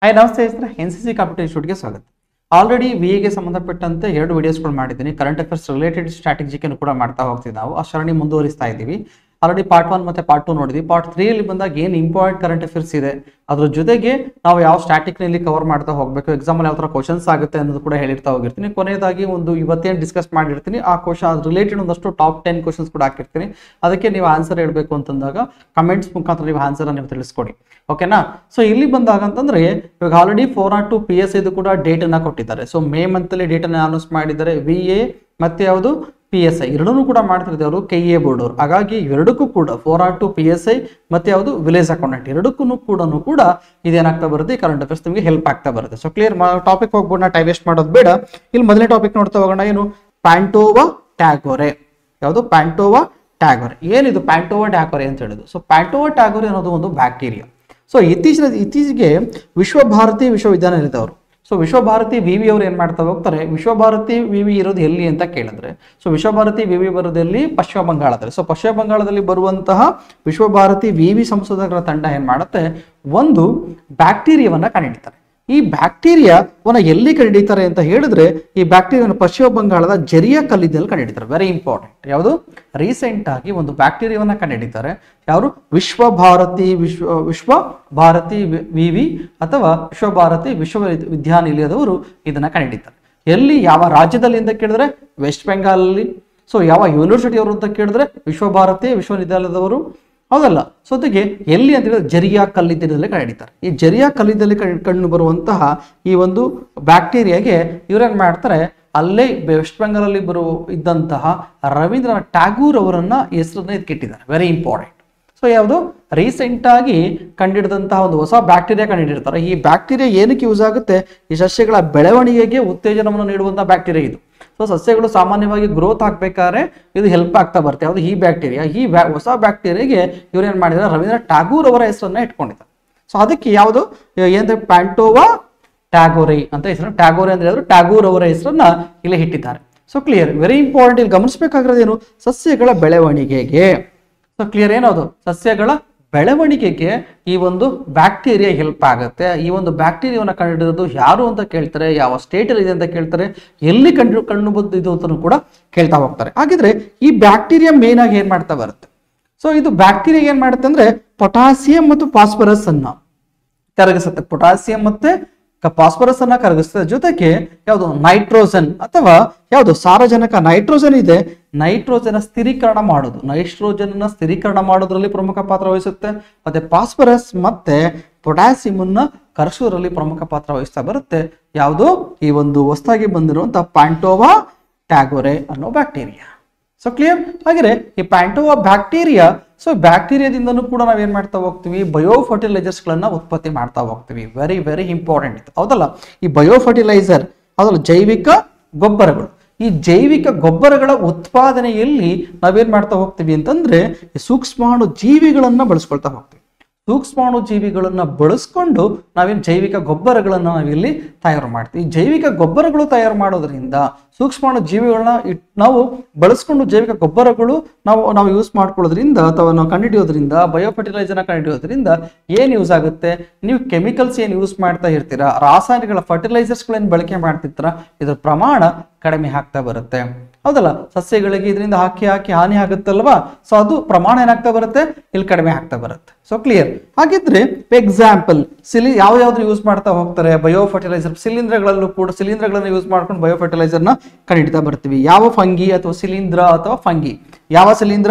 hi ನಮಸ್ತೆ ಸ್ನೇಹಿತರೆ N C C competitive ಇನ್ಸ್ಟಿಟ್ಯೂಟ್ಗೆ ಸ್ವಾಗತ ಆಲ್ರೆಡಿ ವಿ ಎಗೆ ಸಂಬಂಧಪಟ್ಟಂತೆ ಎರಡು ವಿಡಿಯೋಸ್ಗಳು ಮಾಡಿದ್ದೀನಿ ಕರೆಂಟ್ ಅಫೇರ್ಸ್ ರಿಲೇಟೆಡ್ ಸ್ಟ್ರಾಟಜಿಯನ್ನು ಕೂಡ ಮಾಡ್ತಾ ಹೋಗ್ತೀವಿ ನಾವು ಆ ಸರಣಿ ಮುಂದುವರಿಸ್ತಾ ಇದ್ದೀವಿ ಆಲ್ರೆಡಿ ಪಾರ್ಟ್ ಒನ್ ಮತ್ತೆ ಪಾರ್ಟ್ ಟು ನೋಡಿದ್ವಿ ಪಾರ್ಟ್ ತ್ರೀಯಲ್ಲಿ ಬಂದಾಗ ಏನು ಇಂಪಾರ್ಟೆಂಟ್ ಕರೆಂಟ್ ಅಫೇರ್ಸ್ ಇದೆ ಅದ್ರ ಜೊತೆಗೆ ನಾವು ಯಾವ ಸ್ಟ್ಯಾಟಿಕ್ನಲ್ಲಿ ಕವರ್ ಮಾಡ್ತಾ ಹೋಗಬೇಕು ಎಕ್ಸಾಮಲ್ಲಿ ಯಾವ ಥರ ಕ್ವಶನ್ಸ್ ಆಗುತ್ತೆ ಅನ್ನೋದು ಕೂಡ ಹೇಳಿರ್ತಾ ಹೋಗಿರ್ತೀನಿ ಕೊನೆಯದಾಗಿ ಒಂದು ಇವತ್ತೇನು ಡಿಸ್ಕಸ್ ಮಾಡಿರ್ತೀನಿ ಆ ಕ್ವಶನ್ ಅದ್ರ ರಿಲೇಟೆಡ್ ಒಂದಷ್ಟು ಟಾಪ್ ಟೆನ್ ಕ್ವಶನ್ಸ್ ಕೂಡ ಹಾಕಿರ್ತೀನಿ ಅದಕ್ಕೆ ನೀವು ಆನ್ಸರ್ ಹೇಳಬೇಕು ಅಂತಂದಾಗ ಕಮೆಂಟ್ಸ್ ಮುಖಾಂತರ ನೀವು ಆನ್ಸರ್ ನೀವು ತಿಳಿಸ್ಕೊಡಿ ಓಕೆನಾ ಸೊ ಇಲ್ಲಿ ಬಂದಾಗ ಅಂತಂದ್ರೆ ಇವಾಗ already four not two P S ಇದು ಕೂಡ ಡೇಟ್ ಅನ್ನ ಕೊಟ್ಟಿದ್ದಾರೆ ಸೊ ಮೇ ಮಂತಲ್ಲಿ ಡೇಟ್ ಅನ್ನ ಅನೌನ್ಸ್ ಮಾಡಿದ್ದಾರೆ ವಿ ಎ ಮತ್ತೆ ಯಾವುದು ಪಿ ಎಸ್ ಐ ಎರಡನ್ನೂ ಕೂಡ ಮಾಡ್ತಿರ್ತಾರೆ ಅವರು ಕೆ ಎ ಬೋರ್ಡ್ ಅವರು ಹಾಗಾಗಿ ಎರಡಕ್ಕೂ ಕೂಡ four R two P S I ಮತ್ತೆ ಯಾವುದು ವಿಲೇಜ್ ಅಕೌಂಟೆಂಟ್ ಎರಡಕ್ಕೂ ಕೂಡ ಕೂಡ ಇದೇನಾಗ್ತಾ ಬರುತ್ತೆ ಕರೆಂಟ್ ಅಫೇರ್ಸ್ ನಿಮಗೆ ಹೆಲ್ಪ್ ಆಗ್ತಾ ಬರುತ್ತೆ ಸೊ ಕ್ಲಿಯರ್ ಟಾಪಿಕ್ ಹೋಗ್ಬೋಣ ಟೈಮ್ ವೇಸ್ಟ್ ಮಾಡೋದು ಬೇಡ ಇಲ್ಲಿ ಮೊದಲನೇ ಟಾಪಿಕ್ ನೋಡ್ತಾ ಹೋಗೋಣ ಏನು ಪ್ಯಾಂಟೋವಾ ಟ್ಯಾಗೋರೆ ಯಾವುದು ಪ್ಯಾಂಟೋವಾ ಟ್ಯಾಗೋರೆ ಏನಿದು ಪ್ಯಾಂಟೋವಾ ಟ್ಯಾಗೋರೆ ಅಂತ ಹೇಳಿದ್ರು ಸೊ ಪ್ಯಾಂಟೋವಾ ಟ್ಯಾಗೋರೆ ಅನ್ನೋದು ಒಂದು ಬ್ಯಾಕ್ಟೀರಿಯಾ ಸೊ ಇತ್ತೀಚಿನ ಇತ್ತೀಚೆಗೆ ವಿಶ್ವಭಾರತಿ ವಿಶ್ವವಿದ್ಯಾನಿಲಯದವರು ಸೊ ವಿಶ್ವಭಾರತಿ ವಿ ವಿ ಅವ್ರು ಏನು ಮಾಡ್ತಾ ಹೋಗ್ತಾರೆ ವಿಶ್ವಭಾರತಿ ವಿ ವಿ ಇರೋದು ಎಲ್ಲಿ ಅಂತ ಕೇಳಿದ್ರೆ ಸೊ ವಿಶ್ವಭಾರತಿ ವಿ ವಿ ಬರೋದಲ್ಲಿ ಪಶ್ಚಿಮ ಬಂಗಾಳದಲ್ಲಿ ಸೊ ಪಶ್ಚಿಮ ಬಂಗಾಳದಲ್ಲಿ ಬರುವಂತಹ ವಿಶ್ವಭಾರತಿ ವಿ ವಿ ಸಂಶೋಧಕರ ತಂಡ ಏನು ಮಾಡುತ್ತೆ ಒಂದು ಬ್ಯಾಕ್ಟೀರಿಯಾವನ್ನ ಕಂಡುಹಿಡಿತಾರೆ ಈ ಬ್ಯಾಕ್ಟೀರಿಯಾವನ್ನ ಎಲ್ಲಿ ಕಂಡುಹಿಡಿತಾರೆ ಅಂತ ಹೇಳಿದ್ರೆ ಈ ಬ್ಯಾಕ್ಟೀರಿಯಾವನ್ನು ಪಶ್ಚಿಮ ಬಂಗಾಳದ ಜರಿಯ ಕಲ್ಲಿದ್ದಲ್ಲಿ ಕಂಡುಹಿಡಿತಾರೆ ವೆರಿ ಇಂಪಾರ್ಟೆಂಟ್ ಯಾವುದು ರೀಸೆಂಟ್ ಆಗಿ ಒಂದು ಬ್ಯಾಕ್ಟೀರಿಯಾವನ್ನ ಕಂಡುಹಿಡಿತಾರೆ ಯಾರು ವಿಶ್ವ ಭಾರತಿ ವಿಶ್ವ ವಿಶ್ವ ಭಾರತಿ ವಿ ವಿ ಅಥವಾ ವಿಶ್ವ ಭಾರತಿ ವಿಶ್ವವಿದ್ಯಾನಿಲಯದವರು ಇದನ್ನ ಕಂಡುಹಿಡಿತಾರೆ ಎಲ್ಲಿ ಯಾವ ರಾಜ್ಯದಲ್ಲಿ ಅಂತ ಕೇಳಿದ್ರೆ ವೆಸ್ಟ್ ಬೆಂಗಾಲಲ್ಲಿ ಸೊ ಯಾವ ಯೂನಿವರ್ಸಿಟಿ ಅವರು ಅಂತ ಕೇಳಿದ್ರೆ ವಿಶ್ವ ಭಾರತಿ ವಿಶ್ವವಿದ್ಯಾಲಯದವರು ಹೌದಲ್ಲ ಜೊತೆಗೆ ಎಲ್ಲಿ ಅಂತ ಹೇಳಿದ್ರೆ ಜರಿಯಾ ಕಲ್ಲಿದ್ದಲಲ್ಲಿ ಕಂಡುಹಿಡಿತಾರೆ ಈ ಜರಿಯಾ ಕಲ್ಲಿದ್ದಲ್ಲಿ ಕಂಡು ಬರುವಂತಹ ಈ ಒಂದು ಬ್ಯಾಕ್ಟೀರಿಯಾಗೆ ಇವ್ರೇನ್ ಮಾಡ್ತಾರೆ ಅಲ್ಲೇ ವೆಸ್ಟ್ ಬೆಂಗಾಲಲ್ಲಿ ಬರುವ ಇದ್ದಂತಹ ರವೀಂದ್ರನಾಥ್ ಟ್ಯಾಗೂರ್ ಅವರನ್ನ ಹೆಸರನ್ನ ಇದಕ್ಕಿಟ್ಟಿದ್ದಾರೆ ವೆರಿ ಇಂಪಾರ್ಟೆಂಟ್ ಸೊ ಯಾವುದು ರೀಸೆಂಟ್ ಆಗಿ ಕಂಡಿಡಿದಂತಹ ಒಂದು ಹೊಸ ಬ್ಯಾಕ್ಟೀರಿಯಾ ಕಂಡುಹಿಡಿರ್ತಾರೆ ಈ ಬ್ಯಾಕ್ಟೀರಿಯಾ ಏನಕ್ಕೆ ಯೂಸ್ ಆಗುತ್ತೆ ಈ ಸಸ್ಯಗಳ ಬೆಳವಣಿಗೆಗೆ ಉತ್ತೇಜನವನ್ನು ನೀಡುವಂತಹ ಬ್ಯಾಕ್ಟೀರಿಯಾ ಇದು ಸೊ ಸಸ್ಯಗಳು ಸಾಮಾನ್ಯವಾಗಿ ಗ್ರೋತ್ ಆಗ್ಬೇಕಾದ್ರೆ ಇದು ಹೆಲ್ಪ್ ಆಗ್ತಾ ಬರುತ್ತೆ ಯಾವುದು ಈ ಬ್ಯಾಕ್ಟೀರಿಯಾ ಈ ಬ್ಯಾ ಹೊಸ ಬ್ಯಾಕ್ಟೀರಿಯಾಗೆ ಇವ್ರು ಏನು ಮಾಡಿದ್ದಾರೆ ರವೀಂದ್ರನಾಥ್ ಟ್ಯಾಗೂರ್ ಅವರ ಹೆಸರನ್ನ ಇಟ್ಕೊಂಡಿದ್ದಾರೆ ಸೊ ಅದಕ್ಕೆ ಯಾವುದು ಏನಂದ್ರೆ ಪ್ಯಾಂಟೋವಾ ಟ್ಯಾಗೋರೆ ಅಂತ ಹೆಸರು ಟ್ಯಾಗೋರೆ ಅಂತ ಹೇಳಿದ್ರು ಟ್ಯಾಗೂರ್ ಅವರ ಹೆಸರನ್ನ ಇಲ್ಲಿ ಇಟ್ಟಿದ್ದಾರೆ ಸೊ ಕ್ಲಿಯರ್ ವೆರಿ ಇಂಪಾರ್ಟೆಂಟ್ ಇಲ್ಲಿ ಗಮನಿಸಬೇಕಾಗಿರೋದೇನು ಸಸ್ಯಗಳ ಬೆಳವಣಿಗೆಗೆ ಸೊ ಕ್ಲಿಯರ್ ಏನದು ಸಸ್ಯಗಳ ಬೆಳವಣಿಗೆಗೆ ಈ ಒಂದು ಬ್ಯಾಕ್ಟೀರಿಯಾ ಹೆಲ್ಪ್ ಆಗುತ್ತೆ ಈ ಒಂದು ಬ್ಯಾಕ್ಟೀರಿಯಾವನ್ನ ಕಂಡುಹಿಡಿಯೋದು ಯಾರು ಅಂತ ಕೇಳ್ತಾರೆ ಯಾವ ಸ್ಟೇಟ್ ಅಲ್ಲಿ ಇದೆ ಅಂತ ಕೇಳ್ತಾರೆ ಎಲ್ಲಿ ಕಂಡು ಕಂಡು ಬಂದಿದ್ದು ಅಂತ ಕೂಡ ಕೇಳ್ತಾ ಹೋಗ್ತಾರೆ ಹಾಗಿದ್ರೆ ಈ ಬ್ಯಾಕ್ಟೀರಿಯಾ ಮೇನ್ ಆಗಿ ಏನ್ ಮಾಡ್ತಾ ಬರುತ್ತೆ ಸೊ ಇದು ಬ್ಯಾಕ್ಟೀರಿಯಾ ಏನ್ ಮಾಡುತ್ತೆ ಅಂದ್ರೆ ಪೊಟಾಸಿಯಂ ಮತ್ತು ಫಾಸ್ಫರಸ್ ಅನ್ನ ಕರಗಿಸುತ್ತೆ ಪೊಟಾಸಿಯಂ ಮತ್ತೆ ಫಾಸ್ಫರಸ್ ಅನ್ನ ಕರಗಿಸ್ತದೆ ಜೊತೆಗೆ ಯಾವುದು ನೈಟ್ರೋಜನ್ ಅಥವಾ ಯಾವುದು ಸಾರಜನಕ ನೈಟ್ರೋಜನ್ ಇದೆ ನೈಟ್ರೋಜನ್ ಸ್ಥಿರೀಕರಣ ಮಾಡೋದು ನೈಟ್ರೋಜನ್ ಸ್ಥಿರೀಕರಣ ಮಾಡೋದ್ರಲ್ಲಿ ಪ್ರಮುಖ ಪಾತ್ರ ವಹಿಸುತ್ತೆ ಮತ್ತೆ ಫಾಸ್ಫರಸ್ ಮತ್ತೆ ಪೊಟ್ಯಾಸಿಯಂ ಅನ್ನ ಕರಗಿಸೋದ್ರಲ್ಲಿ ಪ್ರಮುಖ ಪಾತ್ರ ವಹಿಸ್ತಾ ಬರುತ್ತೆ ಯಾವುದು ಈ ಒಂದು ಹೊಸದಾಗಿ ಬಂದಿರುವಂತಹ ಪ್ಯಾಂಟೋವಾ ಟ್ಯಾಗೋರೆ ಅನ್ನೋ ಬ್ಯಾಕ್ಟೀರಿಯಾ ಸೊ ಕ್ಲಿಯರ್ ಹಾಗೆ ಈ ಪ್ಯಾಂಟೋವಾ ಬ್ಯಾಕ್ಟೀರಿಯಾ ಸೊ ಬ್ಯಾಕ್ಟೀರಿಯಾದಿಂದನೂ ಕೂಡ ನಾವೇನ್ ಮಾಡ್ತಾ ಹೋಗ್ತೀವಿ ಬಯೋ ಫರ್ಟಿಲೈಸರ್ಸ್ಗಳನ್ನ ಉತ್ಪತ್ತಿ ಮಾಡ್ತಾ ಹೋಗ್ತೀವಿ ವೆರಿ ವೆರಿ ಇಂಪಾರ್ಟೆಂಟ್ ಹೌದಲ್ಲ ಈ ಬಯೋ ಫರ್ಟಿಲೈಸರ್ ಹೌದಲ್ಲ ಜೈವಿಕ ಗೊಬ್ಬರಗಳು ಈ ಜೈವಿಕ ಗೊಬ್ಬರಗಳ ಉತ್ಪಾದನೆಯಲ್ಲಿ ನಾವೇನ್ ಮಾಡ್ತಾ ಹೋಗ್ತೀವಿ ಅಂತಂದ್ರೆ ಈ ಸೂಕ್ಷ್ಮಾಣು ಜೀವಿಗಳನ್ನ ಬಳಸ್ಕೊಳ್ತಾ ಹೋಗ್ತೀವಿ ಸೂಕ್ಷ್ಮಾಣು ಜೀವಿಗಳನ್ನ ಬಳಸ್ಕೊಂಡು ನಾವೇನು ಜೈವಿಕ ಗೊಬ್ಬರಗಳನ್ನ ನಾವಿಲ್ಲಿ ತಯಾರು ಮಾಡ್ತೀವಿ ಈ ಜೈವಿಕ ಗೊಬ್ಬರಗಳು ತಯಾರು ಮಾಡೋದ್ರಿಂದ ಸೂಕ್ಷ್ಮಾಣು ಜೀವಿಗಳನ್ನ ಇಟ್ ನಾವು ಬಳಸ್ಕೊಂಡು ಜೈವಿಕ ಗೊಬ್ಬರಗಳು ನಾವು ನಾವು ಯೂಸ್ ಮಾಡ್ಕೊಳ್ಳೋದ್ರಿಂದ ಅಥವಾ ನಾವು ಕಂಡುಹಿಡಿಯೋದ್ರಿಂದ ಬಯೋ ಫರ್ಟಿಲೈಸರ್ನ ಕಂಡುಹಿಡಿಯೋದ್ರಿಂದ ಏನು ಯೂಸ್ ಆಗುತ್ತೆ ನೀವು ಕೆಮಿಕಲ್ಸ್ ಏನು ಯೂಸ್ ಮಾಡ್ತಾ ಇರ್ತೀರಾ ರಾಸಾಯನಿಕಗಳ ಫರ್ಟಿಲೈಸರ್ಸ್ಗಳೇನು ಬಳಕೆ ಮಾಡ್ತಿರ್ತೀರಾ ಇದ್ರ ಪ್ರಮಾಣ ಕಡಿಮೆ ಆಗ್ತಾ ಬರುತ್ತೆ ಹೌದಲ್ಲ ಸಸ್ಯಗಳಿಗೆ ಇದರಿಂದ ಹಾಕಿ ಹಾಕಿ ಹಾನಿ ಆಗುತ್ತಲ್ವಾ ಸೊ ಅದು ಪ್ರಮಾಣ ಏನಾಗ್ತಾ ಬರುತ್ತೆ ಇಲ್ಲಿ ಕಡಿಮೆ ಆಗ್ತಾ ಬರುತ್ತೆ ಸೊ ಕ್ಲಿಯರ್ ಹಾಗಿದ್ರೆ ಎಕ್ಸಾಂಪಲ್ ಸಿಲಿ ಯಾವ ಯಾವ್ದು ಯೂಸ್ ಮಾಡ್ತಾ ಹೋಗ್ತಾರೆ ಬಯೋ ಫರ್ಟಿಲೈಸರ್ ಸಿಲಿಂದ್ರಗಳಲ್ಲೂ ಕೂಡ ಸಿಲಿಂದ್ರಗಳನ್ನು ಯೂಸ್ ಮಾಡ್ಕೊಂಡು ಬಯೋ ಫರ್ಟಿಲೈಸರ್ನ ಕಂಡುಹಿಡಿತಾ ಬರ್ತೀವಿ ಯಾವ ಫಂಗಿ ಅಥವಾ ಸಿಲಿಂದ್ರ ಅಥವಾ ಫಂಗಿ ಯಾವ ಸಿಲಿಂದ್ರ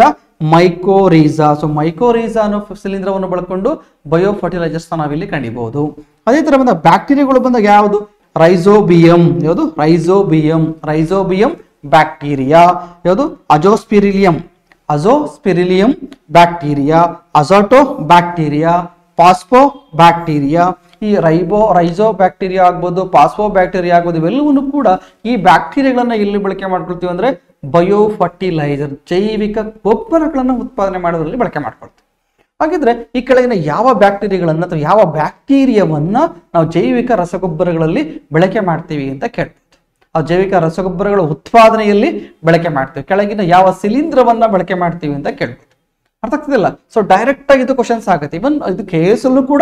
ಮೈಕೋರೀಸಾ ಸೊ ಮೈಕೋರೀಸಾ ಅನ್ನೋ ಸಿಲಿಂದ್ರವನ್ನು ಬಳಕೊಂಡು ಬಯೋ ಫರ್ಟಿಲೈಸರ್ಸ್ ನಾವಿಲ್ಲಿ ಕಂಡಿಬಹುದು ಅದೇ ತರ ಬಂದ ಬ್ಯಾಕ್ಟೀರಿಯಾಗಳು ಬಂದಾಗ ಯಾವುದು ರೈಸೋಬಿಯಂ ಯಾವುದು ರೈಸೋಬಿಯಂ ರೈಸೋಬಿಯಂ ಬ್ಯಾಕ್ಟೀರಿಯಾ ಯಾವುದು azospirillum azospirillum bacteria azoto bacteria phospho bacteria ಈ ರೈಬೋ ರೈಸೋ ಬ್ಯಾಕ್ಟೀರಿಯಾ ಆಗ್ಬೋದು ಪಾಸ್ಪೋ ಬ್ಯಾಕ್ಟೀರಿಯಾ ಆಗ್ಬೋದು ಇವೆಲ್ಲವನ್ನೂ ಕೂಡ ಈ ಬ್ಯಾಕ್ಟೀರಿಯಾಗಳನ್ನ ಎಲ್ಲಿ ಬಳಕೆ ಮಾಡ್ಕೊಳ್ತೀವಿ ಅಂದ್ರೆ ಬಯೋ ಫರ್ಟಿಲೈಸರ್ ಜೈವಿಕ ಗೊಬ್ಬರಗಳನ್ನ ಉತ್ಪಾದನೆ ಮಾಡೋದ್ರಲ್ಲಿ ಬಳಕೆ ಮಾಡ್ಕೊಳ್ತೀವಿ ಹಾಗಿದ್ರೆ ಈ ಕೆಳಗಿನ ಯಾವ ಬ್ಯಾಕ್ಟೀರಿಯಾಗಳನ್ನ ಅಥವಾ ಯಾವ ಬ್ಯಾಕ್ಟೀರಿಯಾವನ್ನ ನಾವು ಜೈವಿಕ ರಸಗೊಬ್ಬರಗಳಲ್ಲಿ ಬಳಕೆ ಮಾಡ್ತೀವಿ ಅಂತ ಕೇಳ್ತೀವಿ ಆ ಜೈವಿಕ ರಸಗೊಬ್ಬರಗಳ ಉತ್ಪಾದನೆಯಲ್ಲಿ ಬಳಕೆ ಮಾಡ್ತೀವಿ ಕೆಳಗಿನ ಯಾವ ಶಿಲೀಂಧ್ರವನ್ನ ಬಳಕೆ ಮಾಡ್ತೀವಿ ಅಂತ ಕೇಳ್ಬೋದು ಅರ್ಥ ಆಗ್ತದಿಲ್ಲ ಸೊ ಡೈರೆಕ್ಟ್ ಆಗಿ ಇದು ಕ್ವಶನ್ಸ್ ಆಗುತ್ತೆ ಇವನ್ ಇದು ಕೆ ಎಸ್ ಅಲ್ಲೂ ಕೂಡ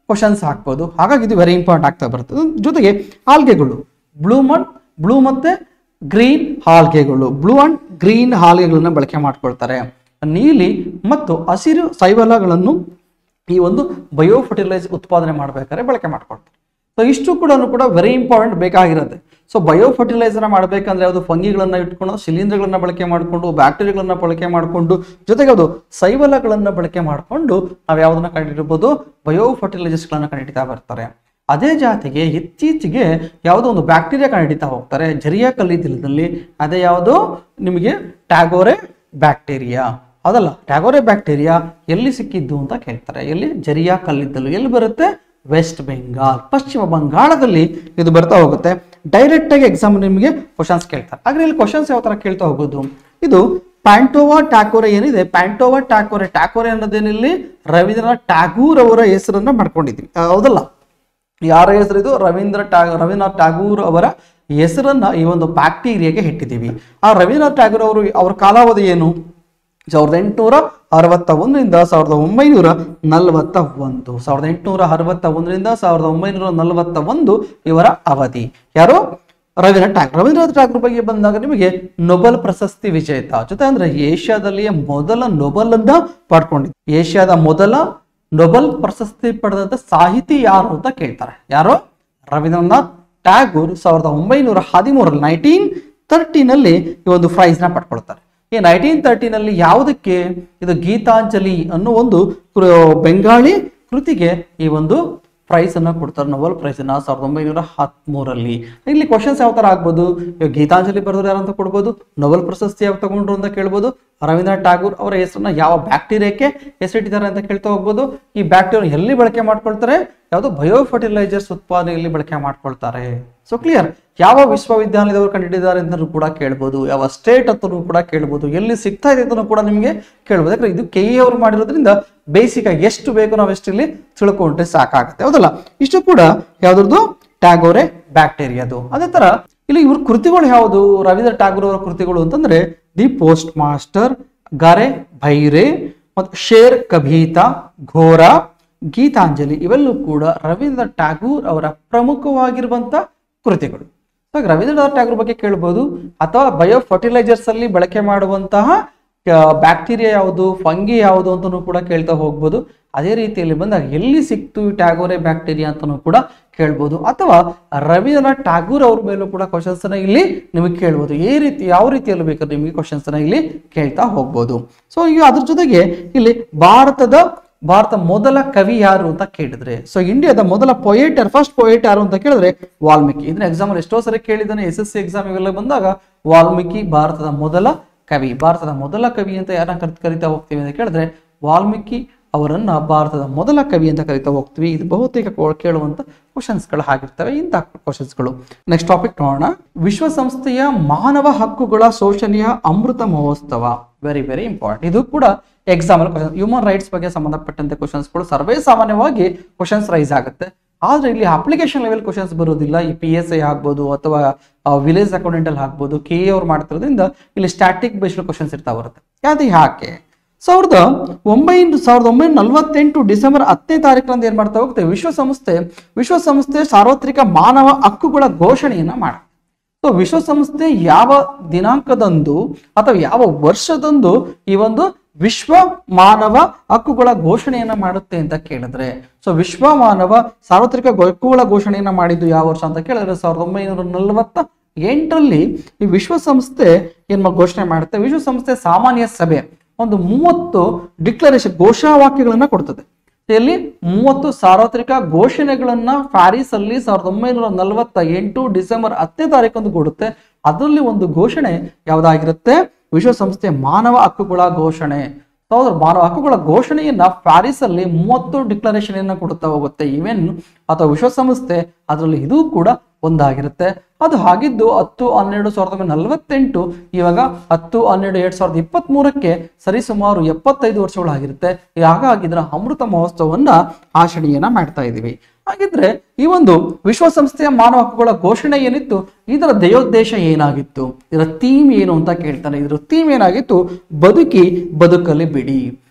ಕ್ವಶನ್ಸ್ ಹಾಕ್ಬೋದು ಹಾಗಾಗಿ ಇದು ವೆರಿ ಇಂಪಾರ್ಟೆಂಟ್ ಆಗ್ತಾ ಬರ್ತದೆ ಜೊತೆಗೆ ಆಲ್ಗೆಗಳು ಬ್ಲೂ ಮಡ್ ಬ್ಲೂ ಮತ್ತೆ ಗ್ರೀನ್ ಹಾಲ್ಗೆಗಳು ಬ್ಲೂ ಅಂಡ್ ಗ್ರೀನ್ ಹಾಲ್ಗೆಗಳನ್ನ ಬಳಕೆ ಮಾಡ್ಕೊಳ್ತಾರೆ ನೀಲಿ ಮತ್ತು ಹಸಿರು ಸೈವಲಗಳನ್ನು ಈ ಒಂದು ಬಯೋ ಫರ್ಟಿಲೈಸ್ ಉತ್ಪಾದನೆ ಮಾಡಬೇಕಾದ್ರೆ ಬಳಕೆ ಮಾಡ್ಕೊಳ್ತಾರೆ ಸೊ ಇಷ್ಟು ಕೂಡ ಕೂಡ ವೆರಿ ಇಂಪಾರ್ಟೆಂಟ್ ಬೇಕಾಗಿರುತ್ತೆ ಸೊ ಬಯೋ ಫರ್ಟಿಲೈಸರ್ ಮಾಡಬೇಕಂದ್ರೆ ಯಾವುದು ಫಂಗಿಗಳನ್ನ ಇಟ್ಕೊಂಡು ಶಿಲೀಂಧ್ರಗಳನ್ನ ಬಳಕೆ ಮಾಡಿಕೊಂಡು ಬ್ಯಾಕ್ಟೀರಿಯಾಗಳನ್ನ ಬಳಕೆ ಮಾಡಿಕೊಂಡು ಜೊತೆಗೆ ಅದು ಸೈವಲಗಳನ್ನ ಬಳಕೆ ಮಾಡಿಕೊಂಡು ನಾವು ಯಾವುದನ್ನ ಕಂಡಿಡ್ಬೋದು ಬಯೋ ಫರ್ಟಿಲೈಸರ್ಸ್ಗಳನ್ನ ಕಂಡುಹಿಡಿತಾ ಬರ್ತಾರೆ ಅದೇ ಜಾತಿಗೆ ಇತ್ತೀಚೆಗೆ ಯಾವುದೋ ಒಂದು ಬ್ಯಾಕ್ಟೀರಿಯಾ ಕಂಡುಹಿಡಿತಾ ಹೋಗ್ತಾರೆ ಜರಿಯಾ ಕಲ್ಲಿದ್ದಲಿನಲ್ಲಿ ಅದೇ ಯಾವುದು ನಿಮಗೆ ಟ್ಯಾಗೋರೆ ಬ್ಯಾಕ್ಟೀರಿಯಾ ಅದಲ್ಲ ಟ್ಯಾಗೋರೆ ಬ್ಯಾಕ್ಟೀರಿಯಾ ಎಲ್ಲಿ ಸಿಕ್ಕಿದ್ದು ಅಂತ ಕೇಳ್ತಾರೆ ಎಲ್ಲಿ ಜರಿಯಾ ಕಲ್ಲಿದ್ದಲು ಎಲ್ಲಿ ಬರುತ್ತೆ ವೆಸ್ಟ್ ಬೆಂಗಾಲ್ ಪಶ್ಚಿಮ ಬಂಗಾಳದಲ್ಲಿ ಇದು ಬರ್ತಾ ಹೋಗುತ್ತೆ ಡೈರೆಕ್ಟ್ ಆಗಿ ಎಕ್ಸಾಮ್ ನಿಮಗೆ ಕ್ವಶನ್ಸ್ ಕೇಳ್ತಾರೆ ಹಾಗೆ ಇಲ್ಲಿ ಕ್ವಶನ್ಸ್ ಯಾವ ತರ ಕೇಳ್ತಾ ಹೋಗೋದು ಇದು ಪ್ಯಾಂಟೋವಾ ಟ್ಯಾಕೋರೆ ಏನಿದೆ ಪ್ಯಾಂಟೋವಾ ಟ್ಯಾಕೋರೆ ಟ್ಯಾಕೋರೆ ಅನ್ನೋದೇನಿಲ್ಲಿ ರವೀಂದ್ರನಾಥ್ ಟ್ಯಾಗೂರ್ ಅವರ ಹೆಸರನ್ನ ಮಾಡ್ಕೊಂಡಿದ್ವಿ ಆ, ಹೌದಲ್ಲ ಯಾರ ಹೆಸರಿದು ರವೀಂದ್ರ ಟ್ಯಾ ರವೀಂದ್ರನಾಥ್ ಟ್ಯಾಗೂರ್ ಅವರ ಹೆಸರನ್ನ ಈ ಒಂದು ಬ್ಯಾಕ್ಟೀರಿಯಾಗೆ ಇಟ್ಟಿದ್ದೀವಿ ಆ ರವೀಂದ್ರನಾಥ್ ಟ್ಯಾಗೂರ್ ಅವರು ಅವರ ಕಾಲಾವಧಿ ಏನು ಸಾವಿರದ ಎಂಟುನೂರ ಅರವತ್ತ ಒಂದರಿಂದ ಸಾವಿರದ ಒಂಬೈನೂರ ನಲವತ್ತ ಒಂದು ಸಾವಿರದ ಎಂಟುನೂರ ಅರವತ್ತ ಒಂದರಿಂದ ಸಾವಿರದ ಒಂಬೈನೂರ ನಲವತ್ತ ಒಂದು ಇವರ ಅವಧಿ ಯಾರು ರವೀಂದ್ರನಾಥ್ ಟ್ಯಾಗೂರ್ ರವೀಂದ್ರನಾಥ್ ಟ್ಯಾಗೂರ್ ಬಗ್ಗೆ ಬಂದಾಗ ನಿಮಗೆ ನೊಬೆಲ್ ಪ್ರಶಸ್ತಿ ವಿಜೇತ ಜೊತೆ ಅಂದ್ರೆ ಏಷ್ಯಾದಲ್ಲಿಯೇ ಮೊದಲ ನೊಬೆಲ್ ಅನ್ನ ಪಡ್ಕೊಂಡಿದ್ದು ಏಷ್ಯಾದ ಮೊದಲ ನೊಬೆಲ್ ಪ್ರಶಸ್ತಿ ಪಡೆದಂತ ಸಾಹಿತಿ ಯಾರು ಅಂತ ಕೇಳ್ತಾರೆ ಯಾರು ರವೀಂದ್ರನಾಥ್ ಟ್ಯಾಗೂರ್ ಸಾವಿರದ ಒಂಬೈನೂರ ಹದಿಮೂರಲ್ಲಿ ನೈನ್ಟೀನ್ ತರ್ಟಿನಲ್ಲಿ ಈ ಒಂದು ಪ್ರೈಸ್ ನ ಪಡ್ಕೊಳ್ತಾರೆ ಈ ನೈನ್ಟೀನ್ ತರ್ಟಿನಲ್ಲಿ ಯಾವುದಕ್ಕೆ ಇದು ಗೀತಾಂಜಲಿ ಅನ್ನೋ ಒಂದು ಕೃ- ಬೆಂಗಾಳಿ ಕೃತಿಗೆ ಈ ಒಂದು ಪ್ರೈಸ್ ಅನ್ನ ಕೊಡ್ತಾರೆ ನೊಬೆಲ್ ಪ್ರೈಸ್ ಅನ್ನ ಸಾವಿರದ ಒಂಬೈನೂರ ಹತ್ಮೂರಲ್ಲಿ ಇಲ್ಲಿ ಕ್ವಶನ್ಸ್ ಯಾವ ತರ ಆಗ್ಬೋದು ಇವಾಗ ಗೀತಾಂಜಲಿ ಬರೆದ್ರು ಯಾರು ಅಂತ ಕೊಡ್ಬೋದು ನೊಬೆಲ್ ಪ್ರಶಸ್ತಿ ಯಾವ ತಗೊಂಡ್ರು ಅಂತ ಕೇಳ್ಬೋದು ರವೀಂದ್ರನಾಥ್ ಟ್ಯಾಗೂರ್ ಅವರ ಹೆಸರನ್ನ ಯಾವ ಬ್ಯಾಕ್ಟೀರಿಯಾಕ್ಕೆ ಹೆಸರಿಟ್ಟಿದ್ದಾರೆ ಅಂತ ಕೇಳ್ತಾ ಹೋಗ್ಬೋದು ಈ ಬ್ಯಾಕ್ಟೀರಿಯಾ ಎಲ್ಲಿ ಬಳಕೆ ಮಾಡ್ಕೊಳ್ತಾರೆ ಯಾವುದು ಬಯೋ ಫರ್ಟಿಲೈಸರ್ಸ್ ಉತ್ಪಾದನೆಯಲ್ಲಿ ಬಳಕೆ ಮಾಡ್ಕೊಳ್ತಾರೆ ಸೊ ಕ್ಲಿಯರ್ ಯಾವ ವಿಶ್ವವಿದ್ಯಾಲಯದವರು ಕಂಡಿದ್ದಾರೆ ಅಂತಲೂ ಕೂಡ ಕೇಳ್ಬೋದು ಯಾವ ಸ್ಟೇಟ್ ಅಂತಲೂ ಕೂಡ ಕೇಳ್ಬೋದು ಎಲ್ಲಿ ಸಿಗ್ತಾ ಇದೆ ಅಂತಲೂ ಕೂಡ ನಿಮಗೆ ಕೇಳ್ಬೋದು ಯಾಕಂದ್ರೆ ಇದು ಕೆ ಅವರು ಮಾಡಿರೋದ್ರಿಂದ ಬೇಸಿಕ್ ಆಗಿ ಎಷ್ಟು ಬೇಕು ನಾವು ಎಷ್ಟು ಇಲ್ಲಿ ತಿಳ್ಕೊಂಡ್ರೆ ಸಾಕಾಗುತ್ತೆ ಹೌದಲ್ಲ ಇಷ್ಟು ಕೂಡ ಯಾವ್ದ್ರದ್ದು ಟ್ಯಾಗೋರೆ ಬ್ಯಾಕ್ಟೀರಿಯಾದು ಅದೇ ತರ ಇಲ್ಲಿ ಇವ್ರ ಕೃತಿಗಳು ಯಾವುದು ರವೀಂದ್ರ ಟ್ಯಾಗೋರ್ ಅವರ ಕೃತಿಗಳು ಅಂತಂದ್ರೆ the post master Ghare Baire ಮತ್ತು ಶೇರ್ ಕಭೀತಾ ಘೋರ ಗೀತಾಂಜಲಿ ಇವೆಲ್ಲೂ ಕೂಡ ರವೀಂದ್ರ ಟ್ಯಾಗೂರ್ ಅವರ ಪ್ರಮುಖವಾಗಿರುವಂತ ಕೃತಿಗಳು ಸೊ ರವೀಂದ್ರನಾಥ್ ಟ್ಯಾಗೂರ್ ಬಗ್ಗೆ ಕೇಳ್ಬೋದು ಅಥವಾ ಬಯೋ ಫರ್ಟಿಲೈಸರ್ಸ್ ಅಲ್ಲಿ ಬಳಕೆ ಮಾಡುವಂತಹ ಬ್ಯಾಕ್ಟೀರಿಯಾ ಯಾವುದು ಫಂಗಿ ಯಾವುದು ಅಂತಲೂ ಕೂಡ ಕೇಳ್ತಾ ಹೋಗ್ಬೋದು ಅದೇ ರೀತಿಯಲ್ಲಿ ಬಂದಾಗ ಎಲ್ಲಿ ಸಿಕ್ತು ಈ ಟ್ಯಾಗೋರೆ ಬ್ಯಾಕ್ಟೀರಿಯಾ ಅಂತಲೂ ಕೂಡ ಕೇಳ್ಬೋದು ಅಥವಾ ರವೀಂದ್ರನಾಥ್ ಟ್ಯಾಗೂರ್ ಅವ್ರ ಮೇಲೂ ಕೂಡ ಕ್ವಶನ್ಸ್ ಅನ್ನ ಇಲ್ಲಿ ನಿಮಗೆ ಕೇಳ್ಬೋದು ಈ ರೀತಿ ಯಾವ ರೀತಿಯಲ್ಲಿ ಬೇಕಾದ್ರೆ ನಿಮಗೆ ಕ್ವಶನ್ಸ್ ಅನ್ನ ಇಲ್ಲಿ ಕೇಳ್ತಾ ಹೋಗ್ಬೋದು ಸೊ ಈಗ ಅದ್ರ ಜೊತೆಗೆ ಇಲ್ಲಿ ಭಾರತದ ಭಾರತ ಮೊದಲ ಕವಿ ಯಾರು ಅಂತ ಕೇಳಿದ್ರೆ ಸೊ ಇಂಡಿಯಾದ ಮೊದಲ ಪೊಯೆಟ್ ಯಾರು ಫಸ್ಟ್ ಪೊಯೆಟ್ ಯಾರು ಅಂತ ಕೇಳಿದ್ರೆ ವಾಲ್ಮೀಕಿ ಇದನ್ನ ಎಕ್ಸಾಮ್ ಎಷ್ಟೋ ಸರಿ ಕೇಳಿದ್ದಾನೆ ಎಸ್ ಎಸ್ ಸಿ ಎಕ್ಸಾಮ್ ಇವೆಲ್ಲ ಬಂದಾಗ ವಾಲ್ಮೀಕಿ ಭಾರತದ ಮೊದಲ ಕವಿ ಭಾರತದ ಮೊದಲ ಕವಿ ಅಂತ ಯಾರನ್ನ ಕರ್ ಕರಿತಾ ಹೋಗ್ತೀವಿ ಅಂತ ಕೇಳಿದ್ರೆ ವಾಲ್ಮೀಕಿ ಅವರನ್ನ ಭಾರತದ ಮೊದಲ ಕವಿ ಅಂತ ಕರಿತಾ ಹೋಗ್ತೀವಿ ಇದು ಬಹುತೇಕ ಕೋ- ಕೇಳುವಂತ ಕ್ವಶನ್ಸ್ಗಳು ಆಗಿರ್ತವೆ ಇಂಥ ಕ್ವಶನ್ಸ್ಗಳು ನೆಕ್ಸ್ಟ್ ಟಾಪಿಕ್ ನೋಡೋಣ ವಿಶ್ವಸಂಸ್ಥೆಯ ಮಾನವ ಹಕ್ಕುಗಳ ಶೋಷಣೆಯ ಅಮೃತ ಮಹೋತ್ಸವ ವೆರಿ ವೆರಿ ಇಂಪಾರ್ಟೆಂಟ್ ಇದು ಕೂಡ ಎಕ್ಸಾಮ್ ಅಲ್ಲಿ ಕ್ವಶನ್ ಹ್ಯೂಮನ್ ರೈಟ್ಸ್ ಬಗ್ಗೆ ಸಂಬಂಧಪಟ್ಟಂತೆ ಕ್ವಶನ್ಸ್ಗಳು ಸರ್ವೇ ಸಾಮಾನ್ಯವಾಗಿ ಕ್ವಶನ್ಸ್ ರೈಸ್ ಆಗುತ್ತೆ ಆದ್ರೆ ಇಲ್ಲಿ ಅಪ್ಲಿಕೇಶನ್ ಲೆವೆಲ್ ಕ್ವಶನ್ಸ್ ಬರೋದಿಲ್ಲ ಈ ಪಿ ಎಸ್ ಐ ಆಗ್ಬೋದು ಅಥವಾ ವಿಲೇಜ್ ಅಕೌಂಟೆಂಟ್ ಅಲ್ಲಿ ಆಗ್ಬೋದು ಕೆ ಎ ಅವ್ರು ಮಾಡ್ತಿರೋದ್ರಿಂದ ಇಲ್ಲಿ ಸ್ಟ್ಯಾಟಿಕ್ ಬೇಸ್ಡ್ ಕ್ವಶನ್ಸ್ ಇರ್ತಾ ಬರುತ್ತೆ ಅದು ಯಾಕೆ ಸಾವಿರದ ಒಂಬೈನೂರ ಸಾವಿರದ ಒಂಬೈನೂರ ನಲವತ್ತೆಂಟು ಡಿಸೆಂಬರ್ ಹತ್ತನೇ ತಾರೀಕಿನಂದು ಏನ್ ಮಾಡ್ತಾ ಹೋಗುತ್ತೆ ವಿಶ್ವಸಂಸ್ಥೆ ವಿಶ್ವಸಂಸ್ಥೆ ಸಾರ್ವತ್ರಿಕ ಮಾನವ ಹಕ್ಕುಗಳ ಘೋಷಣೆಯನ್ನ ಮಾಡ ಸೊ ವಿಶ್ವಸಂಸ್ಥೆ ಯಾವ ದಿನಾಂಕದಂದು ಅಥವಾ ಯಾವ ವರ್ಷದಂದು ಈ ಒಂದು ವಿಶ್ವ ಮಾನವ ಹಕ್ಕುಗಳ ಘೋಷಣೆಯನ್ನ ಮಾಡುತ್ತೆ ಅಂತ ಕೇಳಿದ್ರೆ ಸೊ ವಿಶ್ವ ಮಾನವ ಸಾರ್ವತ್ರಿಕ ಗೊ- ಹಕ್ಕುಗಳ ಘೋಷಣೆಯನ್ನ ಮಾಡಿದ್ದು ಯಾವ ವರ್ಷ ಅಂತ ಕೇಳಿದ್ರೆ ಸಾವಿರದ ಒಂಬೈನೂರ ನಲವತ್ತ ಎಂಟರಲ್ಲಿ ಈ ವಿಶ್ವಸಂಸ್ಥೆ ಏನ್ ಮಾ- ಘೋಷಣೆ ಮಾಡುತ್ತೆ ವಿಶ್ವಸಂಸ್ಥೆ ಸಾಮಾನ್ಯ ಸಭೆ ಒಂದು ಮೂವತ್ತು ಡಿಕ್ಲರೇಷನ್ ಘೋಷವಾಕ್ಯಗಳನ್ನ ಕೊಡ್ತದೆ ಇಲ್ಲಿ ಮೂವತ್ತು ಸಾರ್ವತ್ರಿಕ ಘೋಷಣೆಗಳನ್ನ ಪ್ಯಾರಿಸ್ ಅಲ್ಲಿ ಸಾವಿರದ ಒಂಬೈನೂರ ನಲವತ್ತ ಎಂಟು ಡಿಸೆಂಬರ್ ಹತ್ತನೇ ತಾರೀಕಂದು ಕೊಡುತ್ತೆ ಅದರಲ್ಲಿ ಒಂದು ಘೋಷಣೆ ಯಾವ್ದಾಗಿರುತ್ತೆ ವಿಶ್ವಸಂಸ್ಥೆ ಮಾನವ ಹಕ್ಕುಗಳ ಘೋಷಣೆ ಹೌದು ಮಾನವ ಹಕ್ಕುಗಳ ಘೋಷಣೆಯನ್ನ ಪ್ಯಾರಿಸ್ ಅಲ್ಲಿ ಮೂವತ್ತು ಡಿಕ್ಲರೇಷನ್ ಅನ್ನ ಕೊಡುತ್ತಾ ಹೋಗುತ್ತೆ ಇವೆನ್ ಅಥವಾ ವಿಶ್ವಸಂಸ್ಥೆ ಅದರಲ್ಲಿ ಇದು ಕೂಡ ಒಂದಾಗಿರುತ್ತೆ ಅದು ಆಗಿದ್ದು ಹತ್ತು ಹನ್ನೆರಡು ಸಾವಿರದ ಒಂಬೈನೂರ ನಲವತ್ತೆಂಟು ಇವಾಗ ಹತ್ತು ಹನ್ನೆರಡು ಎರಡ್ ಸಾವಿರದ ಇಪ್ಪತ್ತ್ ಮೂರಕ್ಕೆ ಸರಿಸುಮಾರು ಎಪ್ಪತ್ತೈದು ವರ್ಷಗಳಾಗಿರುತ್ತೆ ಹಾಗಾಗಿ ಇದರ ಅಮೃತ ಮಹೋತ್ಸವವನ್ನ ಆಚರಣೆಯನ್ನ ಮಾಡ್ತಾ ಇದ್ದೀವಿ ಹಾಗಿದ್ರೆ ಈ ಒಂದು ವಿಶ್ವಸಂಸ್ಥೆಯ ಮಾನವ ಹಕ್ಕುಗಳ ಘೋಷಣೆ ಏನಿತ್ತು ಇದರ ದಯೋದ್ದೇಶ ಏನಾಗಿತ್ತು ಇದರ ಥೀಮ್ ಏನು ಅಂತ ಕೇಳ್ತಾನೆ ಇದರ ಥೀಮ್ ಏನಾಗಿತ್ತು ಬದುಕಿ ಬದುಕಲಿ ಬಿಡಿ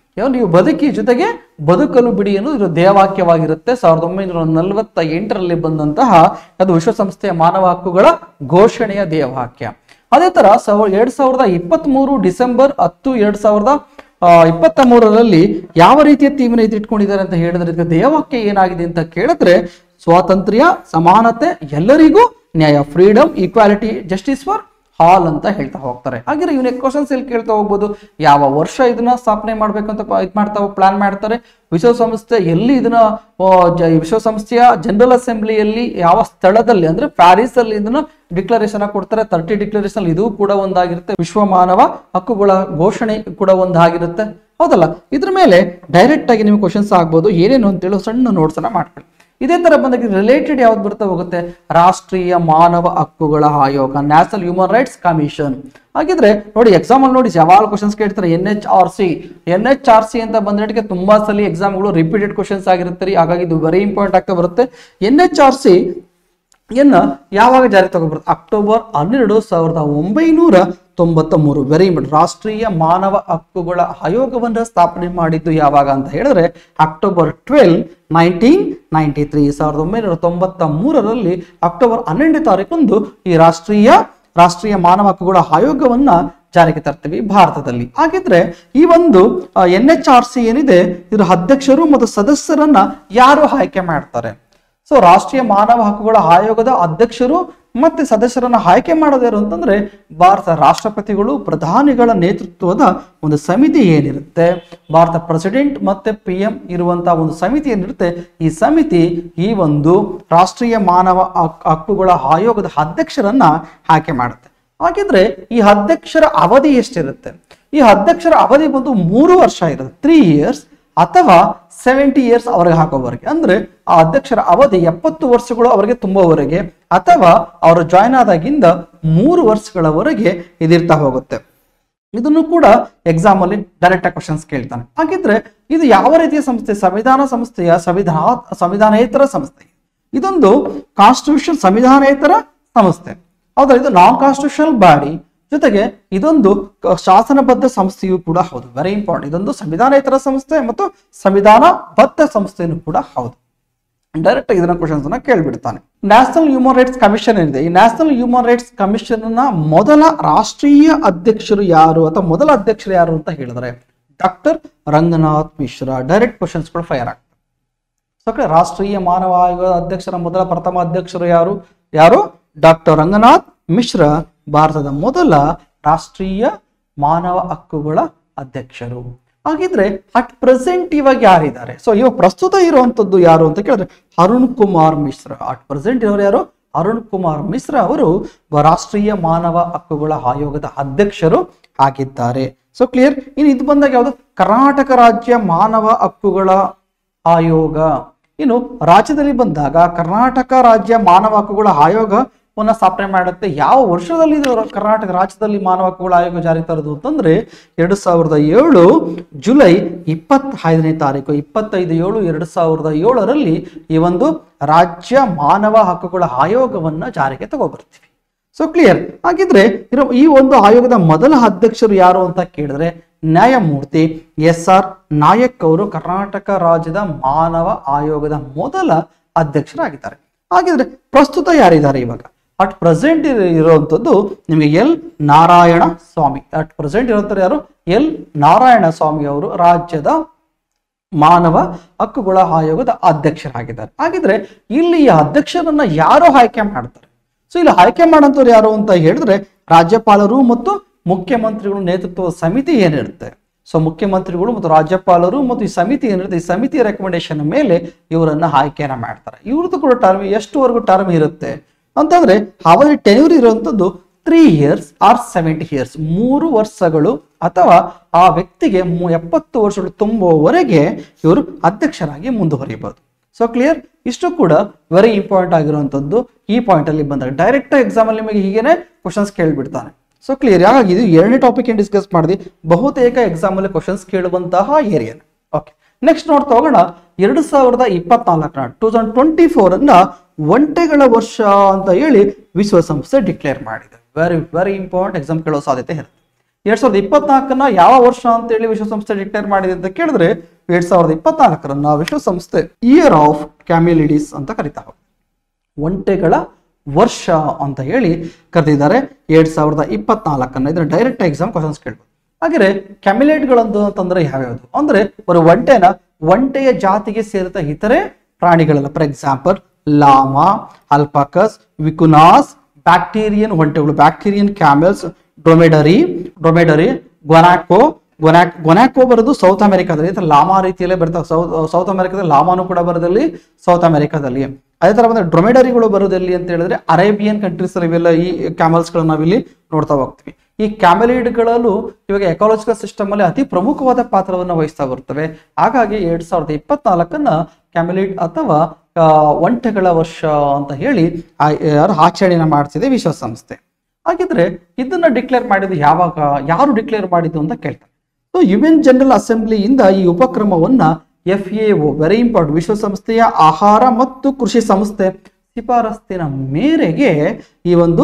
ಯಾವ ನೀವು ಬದುಕಿ ಜೊತೆಗೆ ಬದುಕಲು ಬಿಡಿ ಅನ್ನೋದು ಇದು ದೇವಾಕ್ಯವಾಗಿರುತ್ತೆ ಸಾವಿರದ ಒಂಬೈನೂರ ನಲವತ್ತ ಎಂಟರಲ್ಲಿ ಬಂದಂತಹ ಅದು ವಿಶ್ವಸಂಸ್ಥೆಯ ಮಾನವ ಹಕ್ಕುಗಳ ಘೋಷಣೆಯ ದೇವವಾಕ್ಯ ಅದೇ ತರ ಸಾವಿರ ಎರಡ್ ಸಾವಿರದ ಇಪ್ಪತ್ತ್ ಮೂರು ಡಿಸೆಂಬರ್ ಹತ್ತು ಎರಡ್ ಸಾವಿರದ ಆ, ಇಪ್ಪತ್ತ ಮೂರರಲ್ಲಿ ಯಾವ ರೀತಿಯ ತೀವ್ರ ಇಟ್ಕೊಂಡಿದ್ದಾರೆ ಅಂತ ಹೇಳಿದ್ರೆ ಇದಕ್ಕೆ ದೇವವಾಕ್ಯ ಏನಾಗಿದೆ ಅಂತ ಕೇಳಿದ್ರೆ ಸ್ವಾತಂತ್ರ್ಯ ಸಮಾನತೆ ಎಲ್ಲರಿಗೂ ನ್ಯಾಯ freedom equality justice for all ಅಂತ ಹೇಳ್ತಾ ಹೋಗ್ತಾರೆ ಹಾಗೆ ಇವನೇ ಕ್ವಶನ್ಸ್ ಇಲ್ಲಿ ಕೇಳ್ತಾ ಹೋಗ್ಬೋದು ಯಾವ ವರ್ಷ ಇದನ್ನ ಸ್ಥಾಪನೆ ಮಾಡ್ಬೇಕಂತ ಇದು ಮಾಡ್ತಾ ಪ್ಲಾನ್ ಮಾಡ್ತಾರೆ ವಿಶ್ವಸಂಸ್ಥೆ ಎಲ್ಲಿ ಇದನ್ನ ಆ, ಜ- ವಿಶ್ವಸಂಸ್ಥೆಯ ಜನರಲ್ ಅಸೆಂಬ್ಲಿಯಲ್ಲಿ ಯಾವ ಸ್ಥಳದಲ್ಲಿ ಅಂದ್ರೆ ಪ್ಯಾರಿಸ್ ಅಲ್ಲಿ ಇದನ್ನ ಡಿಕ್ಲರೇಷನ್ ಕೊಡ್ತಾರೆ ತರ್ಟಿ ಡಿಕ್ಲರೇಷನ್ ಇದು ಕೂಡ ಒಂದಾಗಿರುತ್ತೆ ವಿಶ್ವ ಮಾನವ ಹಕ್ಕುಗಳ ಘೋಷಣೆ ಕೂಡ ಒಂದಾಗಿರುತ್ತೆ ಹೌದಲ್ಲ ಇದ್ರ ಮೇಲೆ ಡೈರೆಕ್ಟ್ ಆಗಿ ನಿಮ್ಗೆ ಕ್ವಶನ್ಸ್ ಆಗ್ಬೋದು ಏನೇನು ಅಂತೇಳಿ ಸಣ್ಣ ನೋಟ್ಸ್ ಅನ್ನ ಮಾಡ್ಕೊಳ್ಳಿ ಇದೇ ತರ ಬಂದಾಗ ರಿಲೇಟೆಡ್ ಯಾವ್ದು ಬರ್ತಾ ಹೋಗುತ್ತೆ ರಾಷ್ಟ್ರೀಯ ಮಾನವ ಹಕ್ಕುಗಳ ಆಯೋಗ ನ್ಯಾಷನಲ್ ಹ್ಯೂಮನ್ ರೈಟ್ಸ್ ಕಮಿಷನ್ ಹಾಗಿದ್ರೆ ನೋಡಿ ಎಕ್ಸಾಮ್ ಅಲ್ಲಿ ನೋಡಿ ಯಾವಾಗ ಕ್ವಶನ್ಸ್ ಕೇಳ್ತಾರೆ N H R C N H R C ಅಂತ ಬಂದ್ರೆ ತುಂಬಾ ಸಲ ಎಕ್ಸಾಮ್ಗಳು ರಿಪೀಟೆಡ್ ಕ್ವಶನ್ಸ್ ಆಗಿರುತ್ತೆ ರೀ ಹಾಗಾಗಿ ಇದು ವೆರಿ ಇಂಪಾರ್ಟೆಂಟ್ ಆಗ್ತಾ ಬರುತ್ತೆ ಎನ್ ಎಚ್ ಆರ್ ಸಿ ಎನ್ನ ಯಾವಾಗ ಜಾರಿ ತಗೊಬರುತ್ತೆ ಅಕ್ಟೋಬರ್ ಹನ್ನೆರಡು ಸಾವಿರದ ಒಂಬೈನೂರ ತೊಂಬತ್ತ ಮೂರು ವೆರಿ ಇಂಪಾರ್ಟೆಂಟ್ ರಾಷ್ಟ್ರೀಯ ಮಾನವ ಹಕ್ಕುಗಳ ಆಯೋಗವನ್ನು ಸ್ಥಾಪನೆ ಮಾಡಿದ್ದು ಯಾವಾಗ ಅಂತ ಹೇಳಿದ್ರೆ October twelve nineteen ninety three ಸಾವಿರದ ಒಂಬೈನೂರ ತೊಂಬತ್ತ ಮೂರರಲ್ಲಿ ಅಕ್ಟೋಬರ್ ಹನ್ನೆರಡನೇ ತಾರೀಕಂದು ಈ ರಾಷ್ಟ್ರೀಯ ರಾಷ್ಟ್ರೀಯ ಮಾನವ ಹಕ್ಕುಗಳ ಆಯೋಗವನ್ನ ಜಾರಿಗೆ ತರ್ತೀವಿ ಭಾರತದಲ್ಲಿ ಹಾಗಿದ್ರೆ ಈ ಒಂದು ಎನ್ ಎಚ್ ಆರ್ ಸಿ ಏನಿದೆ ಇದರ ಅಧ್ಯಕ್ಷರು ಮತ್ತು ಸದಸ್ಯರನ್ನ ಯಾರು ಆಯ್ಕೆ ಮಾಡ್ತಾರೆ ಸೊ ರಾಷ್ಟ್ರೀಯ ಮಾನವ ಹಕ್ಕುಗಳ ಆಯೋಗದ ಅಧ್ಯಕ್ಷರು ಮತ್ತೆ ಸದಸ್ಯರನ್ನ ಆಯ್ಕೆ ಮಾಡೋದು ಯಾರು ಅಂತಂದ್ರೆ ಭಾರತ ರಾಷ್ಟ್ರಪತಿಗಳು ಪ್ರಧಾನಿಗಳ ನೇತೃತ್ವದ ಒಂದು ಸಮಿತಿ ಏನಿರುತ್ತೆ ಭಾರತ ಪ್ರೆಸಿಡೆಂಟ್ ಮತ್ತೆ ಪಿ ಎಂ ಇರುವಂತಹ ಒಂದು ಸಮಿತಿ ಏನಿರುತ್ತೆ ಈ ಸಮಿತಿ ಈ ಒಂದು ರಾಷ್ಟ್ರೀಯ ಮಾನವ ಹಕ್- ಹಕ್ಕುಗಳ ಆಯೋಗದ ಅಧ್ಯಕ್ಷರನ್ನ ಆಯ್ಕೆ ಮಾಡುತ್ತೆ ಹಾಗಿದ್ರೆ ಈ ಅಧ್ಯಕ್ಷರ ಅವಧಿ ಎಷ್ಟಿರುತ್ತೆ ಈ ಅಧ್ಯಕ್ಷರ ಅವಧಿ ಬಂದು ಮೂರು ವರ್ಷ ಇರುತ್ತೆ ತ್ರೀ ಇಯರ್ಸ್ ಅಥವಾ ಸೆವೆಂಟಿ ಇಯರ್ಸ್ ಅವ್ರಿಗೆ ಹಾಕೋವರೆಗೆ ಅಂದ್ರೆ ಆ ಅಧ್ಯಕ್ಷರ ಅವಧಿ ಎಪ್ಪತ್ತು ವರ್ಷಗಳು ಅವರಿಗೆ ತುಂಬುವವರೆಗೆ ಅಥವಾ ಅವರು ಜಾಯ್ನ್ ಆದಾಗಿಂದ ಮೂರು ವರ್ಷಗಳವರೆಗೆ ಇದಿರ್ತಾ ಹೋಗುತ್ತೆ ಇದನ್ನು ಕೂಡ ಎಕ್ಸಾಮ್ ಅಲ್ಲಿ ಡೈರೆಕ್ಟ್ ಆಗಿ ಕ್ವಶನ್ಸ್ ಕೇಳ್ತಾನೆ ಹಾಗಿದ್ರೆ ಇದು ಯಾವ ರೀತಿಯ ಸಂಸ್ಥೆ ಸಂವಿಧಾನ ಸಂಸ್ಥೆಯ ಸಂವಿಧಾನ ಸಂವಿಧಾನೇತರ ಸಂಸ್ಥೆ ಇದೊಂದು ಕಾನ್ಸ್ಟಿಟ್ಯೂಷನ್ ಸಂವಿಧಾನೇತರ ಸಂಸ್ಥೆ ಹೌದಾ ಇದು ನಾನ್ ಕಾನ್ಸ್ಟಿಟ್ಯೂಷನಲ್ ಬಾಡಿ ಜೊತೆಗೆ ಇದೊಂದು ಕ- ಶಾಸನಬದ್ಧ ಸಂಸ್ಥೆಯೂ ಕೂಡ ಹೌದು ವೆರಿ ಇಂಪಾರ್ಟೆಂಟ್ ಇದೊಂದು ಸಂವಿಧಾನೇತರ ಸಂಸ್ಥೆ ಮತ್ತು ಸಂವಿಧಾನಬದ್ಧ ಸಂಸ್ಥೆಯೂ ಕೂಡ ಹೌದು ಡೈರೆಕ್ಟ್ ಇದನ್ನ ಕ್ವಶನ್ಸ್ ಅನ್ನ ಕೇಳ್ಬಿಡ್ತಾನೆ ನ್ಯಾಷನಲ್ ಹ್ಯೂಮನ್ ರೈಟ್ಸ್ ಕಮಿಷನ್ ಏನಿದೆ ಈ ನ್ಯಾಷನಲ್ ಹ್ಯೂಮನ್ ರೈಟ್ಸ್ ಕಮಿಷನ್ ನ ಮೊದಲ ರಾಷ್ಟ್ರೀಯ ಅಧ್ಯಕ್ಷರು ಯಾರು ಅಥವಾ ಮೊದಲ ಅಧ್ಯಕ್ಷರು ಯಾರು ಅಂತ ಹೇಳಿದ್ರೆ doctor Ranganath Mishra direct questions ಕೂಡ ಫೈರ್ ಆಗ್ತವೆ ಸೊ okay, ರಾಷ್ಟ್ರೀಯ ಮಾನವ ಆಯೋಗದ ಅಧ್ಯಕ್ಷರ ಮೊದಲ ಪ್ರಥಮ ಅಧ್ಯಕ್ಷರು ಯಾರು ಯಾರು ಡಾಕ್ಟರ್ ರಂಗನಾಥ್ ಮಿಶ್ರಾ ಭಾರತದ ಮೊದಲ ರಾಷ್ಟ್ರೀಯ ಮಾನವ ಹಕ್ಕುಗಳ ಅಧ್ಯಕ್ಷರು ಹಾಗಿದ್ರೆ ಅಟ್ ಪ್ರೆಸೆಂಟ್ ಇವಾಗ ಯಾರಿದ್ದಾರೆ ಸೊ ಇವಾಗ ಪ್ರಸ್ತುತ ಇರುವಂತದ್ದು ಯಾರು ಅಂತ ಕೇಳಿದ್ರೆ ಅರುಣ್ ಕುಮಾರ್ ಮಿಶ್ರಾ ಅಟ್ ಪ್ರೆಸೆಂಟ್ ಇರೋರು ಯಾರು ಅರುಣ್ ಕುಮಾರ್ ಮಿಶ್ರಾ ಅವರು ರಾಷ್ಟ್ರೀಯ ಮಾನವ ಹಕ್ಕುಗಳ ಆಯೋಗದ ಅಧ್ಯಕ್ಷರು ಆಗಿದ್ದಾರೆ ಸೊ ಕ್ಲಿಯರ್ ಇನ್ನು ಇದು ಬಂದಾಗ ಯಾವುದು ಕರ್ನಾಟಕ ರಾಜ್ಯ ಮಾನವ ಹಕ್ಕುಗಳ ಆಯೋಗ ಇನ್ನು ರಾಜ್ಯದಲ್ಲಿ ಬಂದಾಗ ಕರ್ನಾಟಕ ರಾಜ್ಯ ಮಾನವ ಹಕ್ಕುಗಳ ಆಯೋಗವನ್ನ ಸ್ಥಾಪನೆ ಮಾಡುತ್ತೆ ಯಾವ ವರ್ಷದಲ್ಲಿ ಇದು ರ- ಕರ್ನಾಟಕ ರಾಜ್ಯದಲ್ಲಿ ಮಾನವ ಹಕ್ಕುಗಳ ಆಯೋಗ ಜಾರಿ ತರೋದು ಅಂತಂದ್ರೆ ಎರಡು ಸಾವಿರದ ಏಳು ಜುಲೈ ಇಪ್ಪತ್ತೈದನೇ ತಾರೀಕು ಇಪ್ಪತ್ತೈದು ಏಳು ಎರಡು ಸಾವಿರದ ಏಳರಲ್ಲಿ ಈ ಒಂದು ರಾಜ್ಯ ಮಾನವ ಹಕ್ಕುಗಳ ಆಯೋಗವನ್ನ ಜಾರಿಗೆ ತಗೋಬರ್ತೀವಿ ಸೊ ಕ್ಲಿಯರ್ ಹಾಗಿದ್ರೆ ಇರೋ ಈ ಒಂದು ಆಯೋಗದ ಮೊದಲ ಅಧ್ಯಕ್ಷರು ಯಾರು ಅಂತ ಕೇಳಿದ್ರೆ ನ್ಯಾಯಮೂರ್ತಿ ಎಸ್ ಆರ್ ನಾಯಕ್ ಅವರು ಕರ್ನಾಟಕ ರಾಜ್ಯದ ಮಾನವ ಆಯೋಗದ ಮೊದಲ ಅಧ್ಯಕ್ಷರಾಗಿದ್ದಾರೆ ಹಾಗಿದ್ರೆ ಪ್ರಸ್ತುತ ಯಾರಿದ್ದಾರೆ ಇವಾಗ ಅಟ್ ಪ್ರೆಸೆಂಟ್ ಇರುವಂತದ್ದು ನಿಮಗೆ L Narayana Swamy at present ಇರುವಂತಾರೆ ಯಾರು ಎಲ್ ನಾರಾಯಣ ಸ್ವಾಮಿ ಅವರು ರಾಜ್ಯದ ಮಾನವ ಹಕ್ಕುಗಳ ಆಯೋಗದ ಅಧ್ಯಕ್ಷರಾಗಿದ್ದಾರೆ ಹಾಗಿದ್ರೆ ಇಲ್ಲಿ ಈ ಅಧ್ಯಕ್ಷರನ್ನ ಯಾರು ಆಯ್ಕೆ ಮಾಡ್ತಾರೆ ಸೊ ಇಲ್ಲಿ ಆಯ್ಕೆ ಮಾಡೋಂಥವ್ರು ಯಾರು ಅಂತ ಹೇಳಿದ್ರೆ ರಾಜ್ಯಪಾಲರು ಮತ್ತು ಮುಖ್ಯಮಂತ್ರಿಗಳು ನೇತೃತ್ವದ ಸಮಿತಿ ಏನಿರುತ್ತೆ ಸೊ ಮುಖ್ಯಮಂತ್ರಿಗಳು ಮತ್ತು ರಾಜ್ಯಪಾಲರು ಮತ್ತು ಈ ಸಮಿತಿ ಏನಿರುತ್ತೆ ಈ ಸಮಿತಿಯ ರೆಕಮೆಂಡೇಶನ್ ಮೇಲೆ ಇವರನ್ನ ಆಯ್ಕೆಯನ್ನ ಮಾಡ್ತಾರೆ ಇವ್ರದ್ದು ಕೂಡ ಟರ್ಮ್ ಎಷ್ಟುವರೆಗೂ ಟರ್ಮ್ ಇರುತ್ತೆ ಅಂತಂದ್ರೆ ಅವಧಿ ಟೆನ್ಯೂರ್ ಇರುವಂತದ್ದು three years or seventy years ಮೂರು ವರ್ಷಗಳು ಅಥವಾ ಆ ವ್ಯಕ್ತಿಗೆ ಮೂ- ಎಪ್ಪತ್ತು ವರ್ಷಗಳು ತುಂಬುವವರೆಗೆ ಇವರು ಅಧ್ಯಕ್ಷರಾಗಿ ಮುಂದುವರಿಯಬಹುದು ಸೊ ಕ್ಲಿಯರ್ ಇಷ್ಟು ಕೂಡ ವೆರಿ ಇಂಪಾರ್ಟೆಂಟ್ ಆಗಿರುವಂತದ್ದು ಈ ಪಾಯಿಂಟ್ ಅಲ್ಲಿ ಬಂದಾಗ ಡೈರೆಕ್ಟ್ ಎಕ್ಸಾಮ್ ಅಲ್ಲಿ ನಿಮಗೆ ಹೀಗೇನೆ ಕ್ವಶನ್ಸ್ ಕೇಳ್ಬಿಡ್ತಾನೆ ಸೊ ಕ್ಲಿಯರ್ ಯಾಗಾಗಿ ಇದು ಎರಡನೇ ಟಾಪಿಕ್ ಏನ್ ಡಿಸ್ಕಸ್ ಮಾಡಿದ್ವಿ ಬಹುತೇಕ ಎಕ್ಸಾಮ್ ಅಲ್ಲಿ ಕ್ವಶನ್ಸ್ ಕೇಳುವಂತಹ ಏರಿಯಾ ಓಕೆ ನೆಕ್ಸ್ಟ್ ನೋಡ್ತಾ ಹೋಗೋಣ ಎರಡು ಸಾವಿರದ ಇಪ್ಪತ್ನಾಲ್ಕರ ಟೂ ತೌಸಂಡ್ ಟ್ವೆಂಟಿ ಫೋರ್ ಅನ್ನ ಒಂಟೆಗಳ ವರ್ಷ ಅಂತ ಹೇಳಿ ವಿಶ್ವಸಂಸ್ಥೆ ಡಿಕ್ಲೇರ್ ಮಾಡಿದೆ ವೆರಿ ವೆರಿ ಇಂಪಾರ್ಟೆಂಟ್ ಎಕ್ಸಾಮ್ ಕೇಳೋ ಸಾಧ್ಯತೆ ಇರುತ್ತೆ ಎರಡ್ ಸಾವಿರದ ಇಪ್ಪತ್ನಾಲ್ಕನ್ನ ಯಾವ ವರ್ಷ ಅಂತೇಳಿ ವಿಶ್ವಸಂಸ್ಥೆ ಡಿಕ್ಲೇರ್ ಮಾಡಿದೆ ಅಂತ ಕೇಳಿದ್ರೆ ಎರಡ್ ಸಾವಿರದ ಇಪ್ಪತ್ನಾಲ್ಕರನ್ನ ವಿಶ್ವಸಂಸ್ಥೆ ಇಯರ್ ಆಫ್ ಕ್ಯಾಮಿಲಿಡಿಸ್ ಅಂತ ಕರಿತಾ ಹೋಗ್ತಾರೆ ಒಂಟೆಗಳ ವರ್ಷ ಅಂತ ಹೇಳಿ ಕರೆದಿದ್ದಾರೆ ಎರಡ್ ಸಾವಿರದ ಇಪ್ಪತ್ನಾಲ್ಕನ್ನ ಇದನ್ನ ಡೈರೆಕ್ಟ್ ಎಕ್ಸಾಮ್ ಕ್ವಶನ್ಸ್ ಕೇಳ್ಬೋದು ಹಾಗೆ ಕ್ಯಾಮಿಲೇಟ್ಗಳಂದು ಅಂತಂದ್ರೆ ಯಾವ್ಯಾವುದು ಅಂದ್ರೆ ಒಂದು ಒಂಟೆನ ಒಂಟೆಯ ಜಾತಿಗೆ ಸೇರಿದ ಇತರೆ ಪ್ರಾಣಿಗಳಲ್ಲ for example llama alpacas vicunas Bactrian ಒಂಟೆಗಳು Bactrian camels dromedary dromedary guanaco guanaco guanaco ಬರೋದು ಸೌತ್ ಅಮೆರಿಕಾದಲ್ಲಿ ಅಥವಾ ಲಾಮಾ ರೀತಿಯಲ್ಲೇ ಬರ್ತಾವೆ ಸೌತ್ ಸೌತ್ ಅಮೆರಿಕಾದಲ್ಲಿ ಲಾಮಾನು ಕೂಡ ಬರೋದಲ್ಲಿ ಸೌತ್ ಅಮೆರಿಕಾದಲ್ಲಿ ಅದೇ ತರ ಬಂದ್ರೆ ಡ್ರೊಮೆಡರಿಗಳು ಬರೋದಲ್ಲಿ ಅಂತ ಹೇಳಿದ್ರೆ ಅರೇಬಿಯನ್ ಕಂಟ್ರೀಸ್ ಅಲ್ಲಿ ಇವೆಲ್ಲ ಈ ಕ್ಯಾಮಲ್ಸ್ ಗಳನ್ನ ನಾವಿಲ್ಲಿ ನೋಡ್ತಾ ಹೋಗ್ತೀವಿ ಈ ಕ್ಯಾಮಲಿಡ್ಗಳಲ್ಲೂ ಇವಾಗ ಎಕಾಲಜಿಕಲ್ ಸಿಸ್ಟಮ್ ಅಲ್ಲಿ ಅತಿ ಪ್ರಮುಖವಾದ ಪಾತ್ರವನ್ನು ವಹಿಸ್ತಾ ಬರ್ತವೆ ಹಾಗಾಗಿ ಎರಡ್ ಸಾವಿರದ ಇಪ್ಪತ್ನಾಲ್ಕನ್ನ ಕ್ಯಾಮಲಿಡ್ ಅಥವಾ ಆ, ಒಂಟೆಗಳ ವರ್ಷ ಅಂತ ಹೇಳಿ ಆ- ಯಾರು ಆಚರಣೆನ ಮಾಡ್ತಿದೆ ವಿಶ್ವಸಂಸ್ಥೆ ಹಾಗಿದ್ರೆ ಇದನ್ನ ಡಿಕ್ಲೇರ್ ಮಾಡಿದ್ದು ಯಾವಾಗ ಯಾರು ಡಿಕ್ಲೇರ್ ಮಾಡಿದ್ದು ಅಂತ ಕೇಳ್ತಾರೆ ಸೊ ಯು ಎನ್ ಜನರಲ್ ಅಸೆಂಬ್ಲಿಯಿಂದ ಈ ಉಪಕ್ರಮವನ್ನ ಎಫ್ ಎ ವೆರಿ ಇಂಪಾರ್ಟೆಂಟ್ ವಿಶ್ವಸಂಸ್ಥೆಯ ಆಹಾರ ಮತ್ತು ಕೃಷಿ ಸಂಸ್ಥೆ ಶಿಫಾರಸ್ತಿನ ಮೇರೆಗೆ ಈ ಒಂದು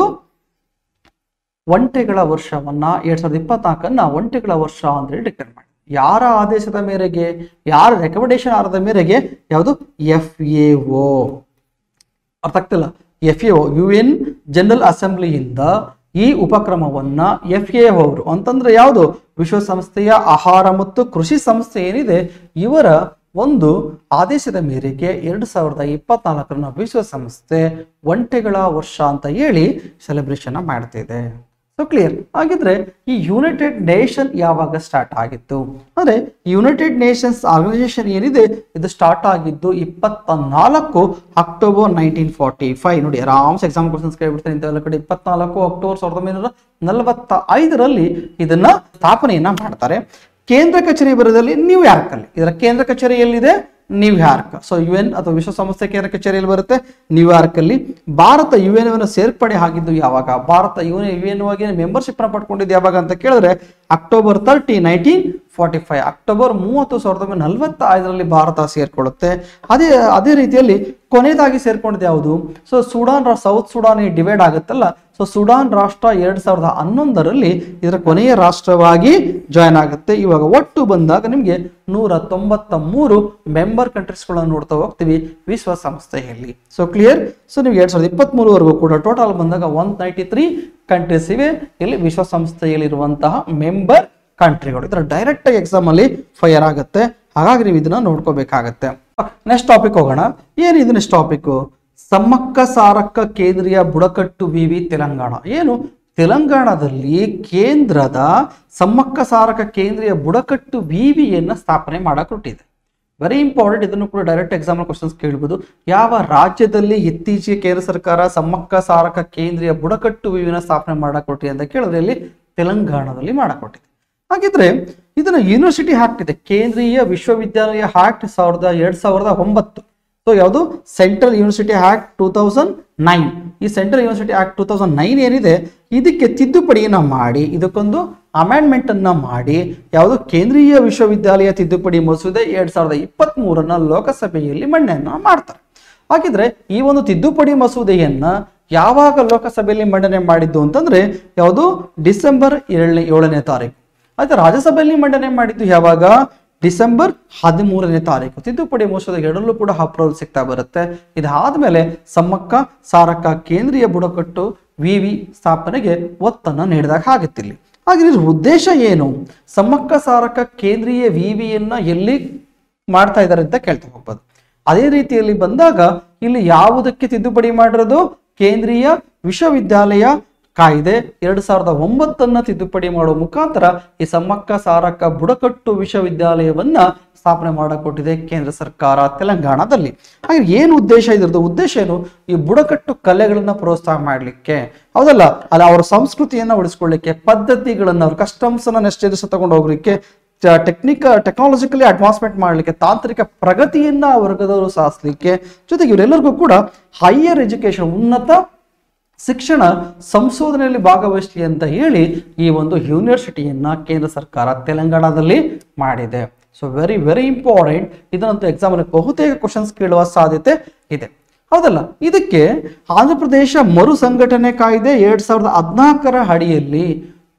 ಒಂಟೆಗಳ ವರ್ಷವನ್ನ ಎರಡ್ ಸಾವಿರದ ಇಪ್ಪತ್ನಾಲ್ಕನ್ನ ಒಂಟೆಗಳ ವರ್ಷ ಅಂತ ಹೇಳಿ ಡಿಕ್ಲೇರ್ ಮಾಡಿ ಯಾರ ಆದೇಶದ ಮೇರೆಗೆ ಯಾರ ರೆಕಮೆಂಡೇಶನ್ ಆಧಾರದ ಮೇರೆಗೆ ಯಾವುದು ಎಫ್ ಎ ಒ ಅರ್ಥ ಆಗ್ತಿಲ್ಲ F A U N general ಅಸೆಂಬ್ಲಿಯಿಂದ ಈ ಉಪಕ್ರಮವನ್ನ ಎಫ್ ಎ ಅವರು ಅಂತಂದ್ರೆ ಯಾವುದು ವಿಶ್ವಸಂಸ್ಥೆಯ ಆಹಾರ ಮತ್ತು ಕೃಷಿ ಸಂಸ್ಥೆ ಏನಿದೆ ಇವರ ಒಂದು ಆದೇಶದ ಮೇರೆಗೆ ಎರಡು ಸಾವಿರದ ಇಪ್ಪತ್ನಾಲ್ಕರನ್ನ ವಿಶ್ವಸಂಸ್ಥೆ ಒಂಟೆಗಳ ವರ್ಷ ಅಂತ ಹೇಳಿ ಸೆಲೆಬ್ರೇಷನ್ ಮಾಡ್ತಿದೆ ಸೊ ಕ್ಲಿಯರ್ ಹಾಗಿದ್ರೆ ಈ ಯುನೈಟೆಡ್ ನೇಷನ್ ಯಾವಾಗ ಸ್ಟಾರ್ಟ್ ಆಗಿತ್ತು ಅಂದ್ರೆ ಯುನೈಟೆಡ್ ನೇಷನ್ಸ್ ಆರ್ಗನೈಸೇಷನ್ ಏನಿದೆ ಇದು ಸ್ಟಾರ್ಟ್ ಆಗಿದ್ದು ಇಪ್ಪತ್ತ ನಾಲ್ಕು ಅಕ್ಟೋಬರ್ ನೈನ್ಟೀನ್ ಫಾರ್ಟಿ ಫೈವ್ ನೋಡಿ ಆರಾಮ್ಸ್ ಎಕ್ಸಾಮ್ ಕ್ವಶನ್ಸ್ ಕೇಳ್ಬಿಡ್ತಾರೆ ಇಂಥವೆಲ್ಲ ಕಡೆ ಇಪ್ಪತ್ನಾಲ್ಕು ಅಕ್ಟೋಬರ್ ಸಾವಿರದ ಒಂಬೈನೂರ ನಲವತ್ತ ಐದರಲ್ಲಿ ಇದನ್ನ ಸ್ಥಾಪನೆಯನ್ನ ಮಾಡ್ತಾರೆ ಕೇಂದ್ರ ಕಚೇರಿ ಬರೋದಲ್ಲಿ ನ್ಯೂಯಾರ್ಕ್ ಅಲ್ಲಿ ಇದರ ಕೇಂದ್ರ ಕಚೇರಿ ಎಲ್ಲಿದೆ ನ್ಯೂಯಾರ್ಕ್ ಸೊ ಯು ಎನ್ ಅಥವಾ ವಿಶ್ವಸಂಸ್ಥೆ ಕೇಂದ್ರ ಕಚೇರಿಯಲ್ಲಿ ಬರುತ್ತೆ ನ್ಯೂಯಾರ್ಕ್ ಅಲ್ಲಿ ಭಾರತ ಯು ಎನ್ ಅನ್ನು ಸೇರ್ಪಡೆ ಆಗಿದ್ದು ಯಾವಾಗ ಭಾರತ ಯು ಎನ್ ಯು ಎನ್ ಆಗಿ ಮೆಂಬರ್ಶಿಪ್ ನ ಪಡ್ಕೊಂಡಿದ್ದು ಯಾವಾಗ ಅಂತ ಕೇಳಿದ್ರೆ October thirty nineteen forty five ಅಕ್ಟೋಬರ್ ಮೂವತ್ತು ಸಾವಿರದ ಒಂಬೈನೂರ ನಲವತ್ತ ಐದರಲ್ಲಿ ಭಾರತ ಸೇರ್ಕೊಳ್ಳುತ್ತೆ ಅದೇ ಅದೇ ರೀತಿಯಲ್ಲಿ ಕೊನೆಯದಾಗಿ ಸೇರ್ಕೊಂಡಿದ್ದು ಯಾವುದು ಸೊ ಸುಡಾನ್ ರಾ- ಸೌತ್ ಸುಡಾನ್ ಡಿವೈಡ್ ಆಗುತ್ತಲ್ಲ ಸೊ ಸುಡಾನ್ ರಾಷ್ಟ್ರ ಎರಡ್ ಸಾವಿರದ ಹನ್ನೊಂದರಲ್ಲಿ ಇದರ ಕೊನೆಯ ರಾಷ್ಟ್ರವಾಗಿ ಜಾಯ್ನ್ ಆಗುತ್ತೆ ಇವಾಗ ಒಟ್ಟು ಬಂದಾಗ ನಿಮಗೆ ನೂರ ತೊಂಬತ್ತ ಮೂರು ಮೆಂಬರ್ ಕಂಟ್ರೀಸ್ಗಳನ್ನು ನೋಡ್ತಾ ಹೋಗ್ತೀವಿ ವಿಶ್ವಸಂಸ್ಥೆಯಲ್ಲಿ ಸೊ ಕ್ಲಿಯರ್ ಸೊ ನೀವು ಎರಡ್ ಸಾವಿರದ ಇಪ್ಪತ್ತ್ ಮೂರವರೆಗೂ ಕೂಡ ಟೋಟಲ್ ಬಂದಾಗ ಒನ್ ನೈಂಟಿ ತ್ರೀ ಕಂಟ್ರೀಸ್ ಇವೆ ಇಲ್ಲಿ ವಿಶ್ವಸಂಸ್ಥೆಯಲ್ಲಿರುವಂತಹ ಮೆಂಬರ್ ಕಂಟ್ರಿಗಳು ಇದರ ಡೈರೆಕ್ಟ್ ಆಗಿ ಎಕ್ಸಾಮ್ ಅಲ್ಲಿ ಫೈರ್ ಆಗುತ್ತೆ ಹಾಗಾಗಿ ನೀವು ಇದನ್ನ ನೋಡ್ಕೋಬೇಕಾಗತ್ತೆ ನೆಕ್ಸ್ಟ್ ಟಾಪಿಕ್ ಹೋಗೋಣ ಏನಿದು ನೆಕ್ಸ್ಟ್ ಟಾಪಿಕ್ ಸಮ್ಮಕ್ಕ ಸಾರಕ್ಕ ಕೇಂದ್ರೀಯ ಬುಡಕಟ್ಟು ವಿವಿ ತೆಲಂಗಾಣ ಏನು ತೆಲಂಗಾಣದಲ್ಲಿ ಕೇಂದ್ರದ ಸಮ್ಮಕ್ಕ ಸಾರಕ ಕೇಂದ್ರೀಯ ಬುಡಕಟ್ಟು ವಿವಿಯನ್ನ ಸ್ಥಾಪನೆ ಮಾಡಕ್ ಹೊರಟಿದೆ ವೆರಿ ಇಂಪಾರ್ಟೆಂಟ್ ಇದನ್ನು ಕೂಡ ಡೈರೆಕ್ಟ್ ಎಕ್ಸಾಮ್ ಕ್ವಶನ್ಸ್ ಕೇಳ್ಬೋದು ಯಾವ ರಾಜ್ಯದಲ್ಲಿ ಇತ್ತೀಚೆಗೆ ಕೇಂದ್ರ ಸರ್ಕಾರ ಸಮ್ಮಕ್ಕ ಸಾರಕ ಕೇಂದ್ರೀಯ ಬುಡಕಟ್ಟು ವಿವಿನ ಸ್ಥಾಪನೆ ಮಾಡಕ್ ಹೊರಟಿದೆ ಅಂತ ಕೇಳಿದ್ರೆ ಇಲ್ಲಿ ತೆಲಂಗಾಣದಲ್ಲಿ ಮಾಡಕ್ ಹೊರಟಿದೆ ಹಾಗಿದ್ರೆ ಇದನ್ನ ಯೂನಿವರ್ಸಿಟಿ ಆಕ್ಟ್ ಇದೆ ಕೇಂದ್ರೀಯ ವಿಶ್ವವಿದ್ಯಾಲಯ ಆಕ್ಟ್ ಸಾವಿರದ ಎರಡ್ ಸಾವಿರದ ಒಂಬತ್ತು ಸೊ ಯಾವುದು central university act two thousand nine ಈ central university act two thousand nine ಏನಿದೆ ಇದಕ್ಕೆ ತಿದ್ದುಪಡಿಯನ್ನ ಮಾಡಿ ಇದಕ್ಕೊಂದು ಅಮೆಂಡ್ಮೆಂಟ್ ಅನ್ನ ಮಾಡಿ ಯಾವುದು ಕೇಂದ್ರೀಯ ವಿಶ್ವವಿದ್ಯಾಲಯ ತಿದ್ದುಪಡಿ ಮಸೂದೆ ಎರಡ್ ಸಾವಿರದ ಇಪ್ಪತ್ತ್ ಮೂರನ್ನ ಲೋಕಸಭೆಯಲ್ಲಿ ಮಂಡನೆಯನ್ನ ಮಾಡ್ತಾರೆ ಹಾಗಿದ್ರೆ ಈ ಒಂದು ತಿದ್ದುಪಡಿ ಮಸೂದೆಯನ್ನ ಯಾವಾಗ ಲೋಕಸಭೆಯಲ್ಲಿ ಮಂಡನೆ ಮಾಡಿದ್ದು ಅಂತಂದ್ರೆ ಯಾವುದು ಡಿಸೆಂಬರ್ ಏಳನೇ ಏಳನೇ ತಾರೀಕು ಆಯ್ತು ರಾಜ್ಯಸಭೆಯಲ್ಲಿ ಮಂಡನೆ ಮಾಡಿದ್ದು ಯಾವಾಗ ಡಿಸೆಂಬರ್ ಹದಿಮೂರನೇ ತಾರೀಕು ತಿದ್ದುಪಡಿ ಮಸೂದೆ ಎರಡಲ್ಲೂ ಕೂಡ ಅಪ್ರೂವಲ್ ಸಿಗ್ತಾ ಬರುತ್ತೆ ಇದಾದ್ಮೇಲೆ ಸಮ್ಮಕ್ಕ ಸಾರಕ್ಕ ಕೇಂದ್ರೀಯ ಬುಡಕಟ್ಟು ವಿವಿ ಸ್ಥಾಪನೆಗೆ ಒತ್ತನ್ನ ನೀಡಿದಾಗ ಆಗುತ್ತಿಲ್ಲಿ ಹಾಗೆ ಇದ್ರ ಉದ್ದೇಶ ಏನು ಸಮ್ಮಕ್ಕ ಸಾರಕ್ಕ ಕೇಂದ್ರೀಯ ವಿವಿಯನ್ನ ಎಲ್ಲಿ ಮಾಡ್ತಾ ಇದ್ದಾರೆ ಅಂತ ಕೇಳ್ತಾ ಹೋಗ್ಬೋದು ಅದೇ ರೀತಿಯಲ್ಲಿ ಬಂದಾಗ ಇಲ್ಲಿ ಯಾವುದಕ್ಕೆ ತಿದ್ದುಪಡಿ ಮಾಡಿರೋದು ಕೇಂದ್ರೀಯ ವಿಶ್ವವಿದ್ಯಾಲಯ ಕಾಯ್ದೆ ಎರಡ್ ಸಾವಿರದ ಒಂಬತ್ತನ್ನ ತಿದ್ದುಪಡಿ ಮಾಡುವ ಮುಖಾಂತರ ಈ ಸಮ್ಮಕ್ಕ ಸಾರಕ್ಕ ಬುಡಕಟ್ಟು ವಿಶ್ವವಿದ್ಯಾಲಯವನ್ನ ಸ್ಥಾಪನೆ ಮಾಡಕೊಟ್ಟಿದೆ ಕೇಂದ್ರ ಸರ್ಕಾರ ತೆಲಂಗಾಣದಲ್ಲಿ ಹಾಗೆ ಏನು ಉದ್ದೇಶ ಇದ್ರದ್ದು ಉದ್ದೇಶ ಏನು ಈ ಬುಡಕಟ್ಟು ಕಲೆಗಳನ್ನ ಪ್ರೋತ್ಸಾಹ ಮಾಡಲಿಕ್ಕೆ ಹೌದಲ್ಲ ಅಲ್ಲ ಅವರ ಸಂಸ್ಕೃತಿಯನ್ನ ಉಳಿಸ್ಕೊಳ್ಳಿಕ್ಕೆ ಪದ್ಧತಿಗಳನ್ನ ಅವ್ರ ಕಸ್ಟಮ್ಸ್ ಅನ್ನ ನೆಕ್ಸ್ಟ್ ದಿವಸ ತಗೊಂಡು ಹೋಗ್ಲಿಕ್ಕೆ ಟೆಕ್ನಿಕ್ ಟೆಕ್ನಾಲಜಿಕಲಿ ಅಡ್ವಾನ್ಸ್ಮೆಂಟ್ ಮಾಡಲಿಕ್ಕೆ ತಾಂತ್ರಿಕ ಪ್ರಗತಿಯನ್ನ ಆ ವರ್ಗದವರು ಸಾಧಿಸಲಿಕ್ಕೆ ಜೊತೆಗೆ ಇವರೆಲ್ಲರಿಗೂ ಕೂಡ ಹೈಯರ್ ಎಜುಕೇಶನ್ ಉನ್ನತ ಶಿಕ್ಷಣ ಸಂಶೋಧನೆಯಲ್ಲಿ ಭಾಗವಹಿಸಲಿ ಅಂತ ಹೇಳಿ ಈ ಒಂದು ಯೂನಿವರ್ಸಿಟಿಯನ್ನ ಕೇಂದ್ರ ಸರ್ಕಾರ ತೆಲಂಗಾಣದಲ್ಲಿ ಮಾಡಿದೆ ಸೊ ವೆರಿ ವೆರಿ ಇಂಪಾರ್ಟೆಂಟ್ ಇದನ್ನಂತೂ ಎಕ್ಸಾಮ್ ಅಲ್ಲಿ ಬಹುತೇಕ ಕ್ವಶನ್ಸ್ ಕೇಳುವ ಸಾಧ್ಯತೆ ಇದೆ ಹೌದಲ್ಲ ಇದಕ್ಕೆ ಆಂಧ್ರ ಪ್ರದೇಶ ಮರು ಸಂಘಟನೆ ಕಾಯ್ದೆ ಎರಡ್ ಸಾವಿರದ ಹದಿನಾಲ್ಕರ ಅಡಿಯಲ್ಲಿ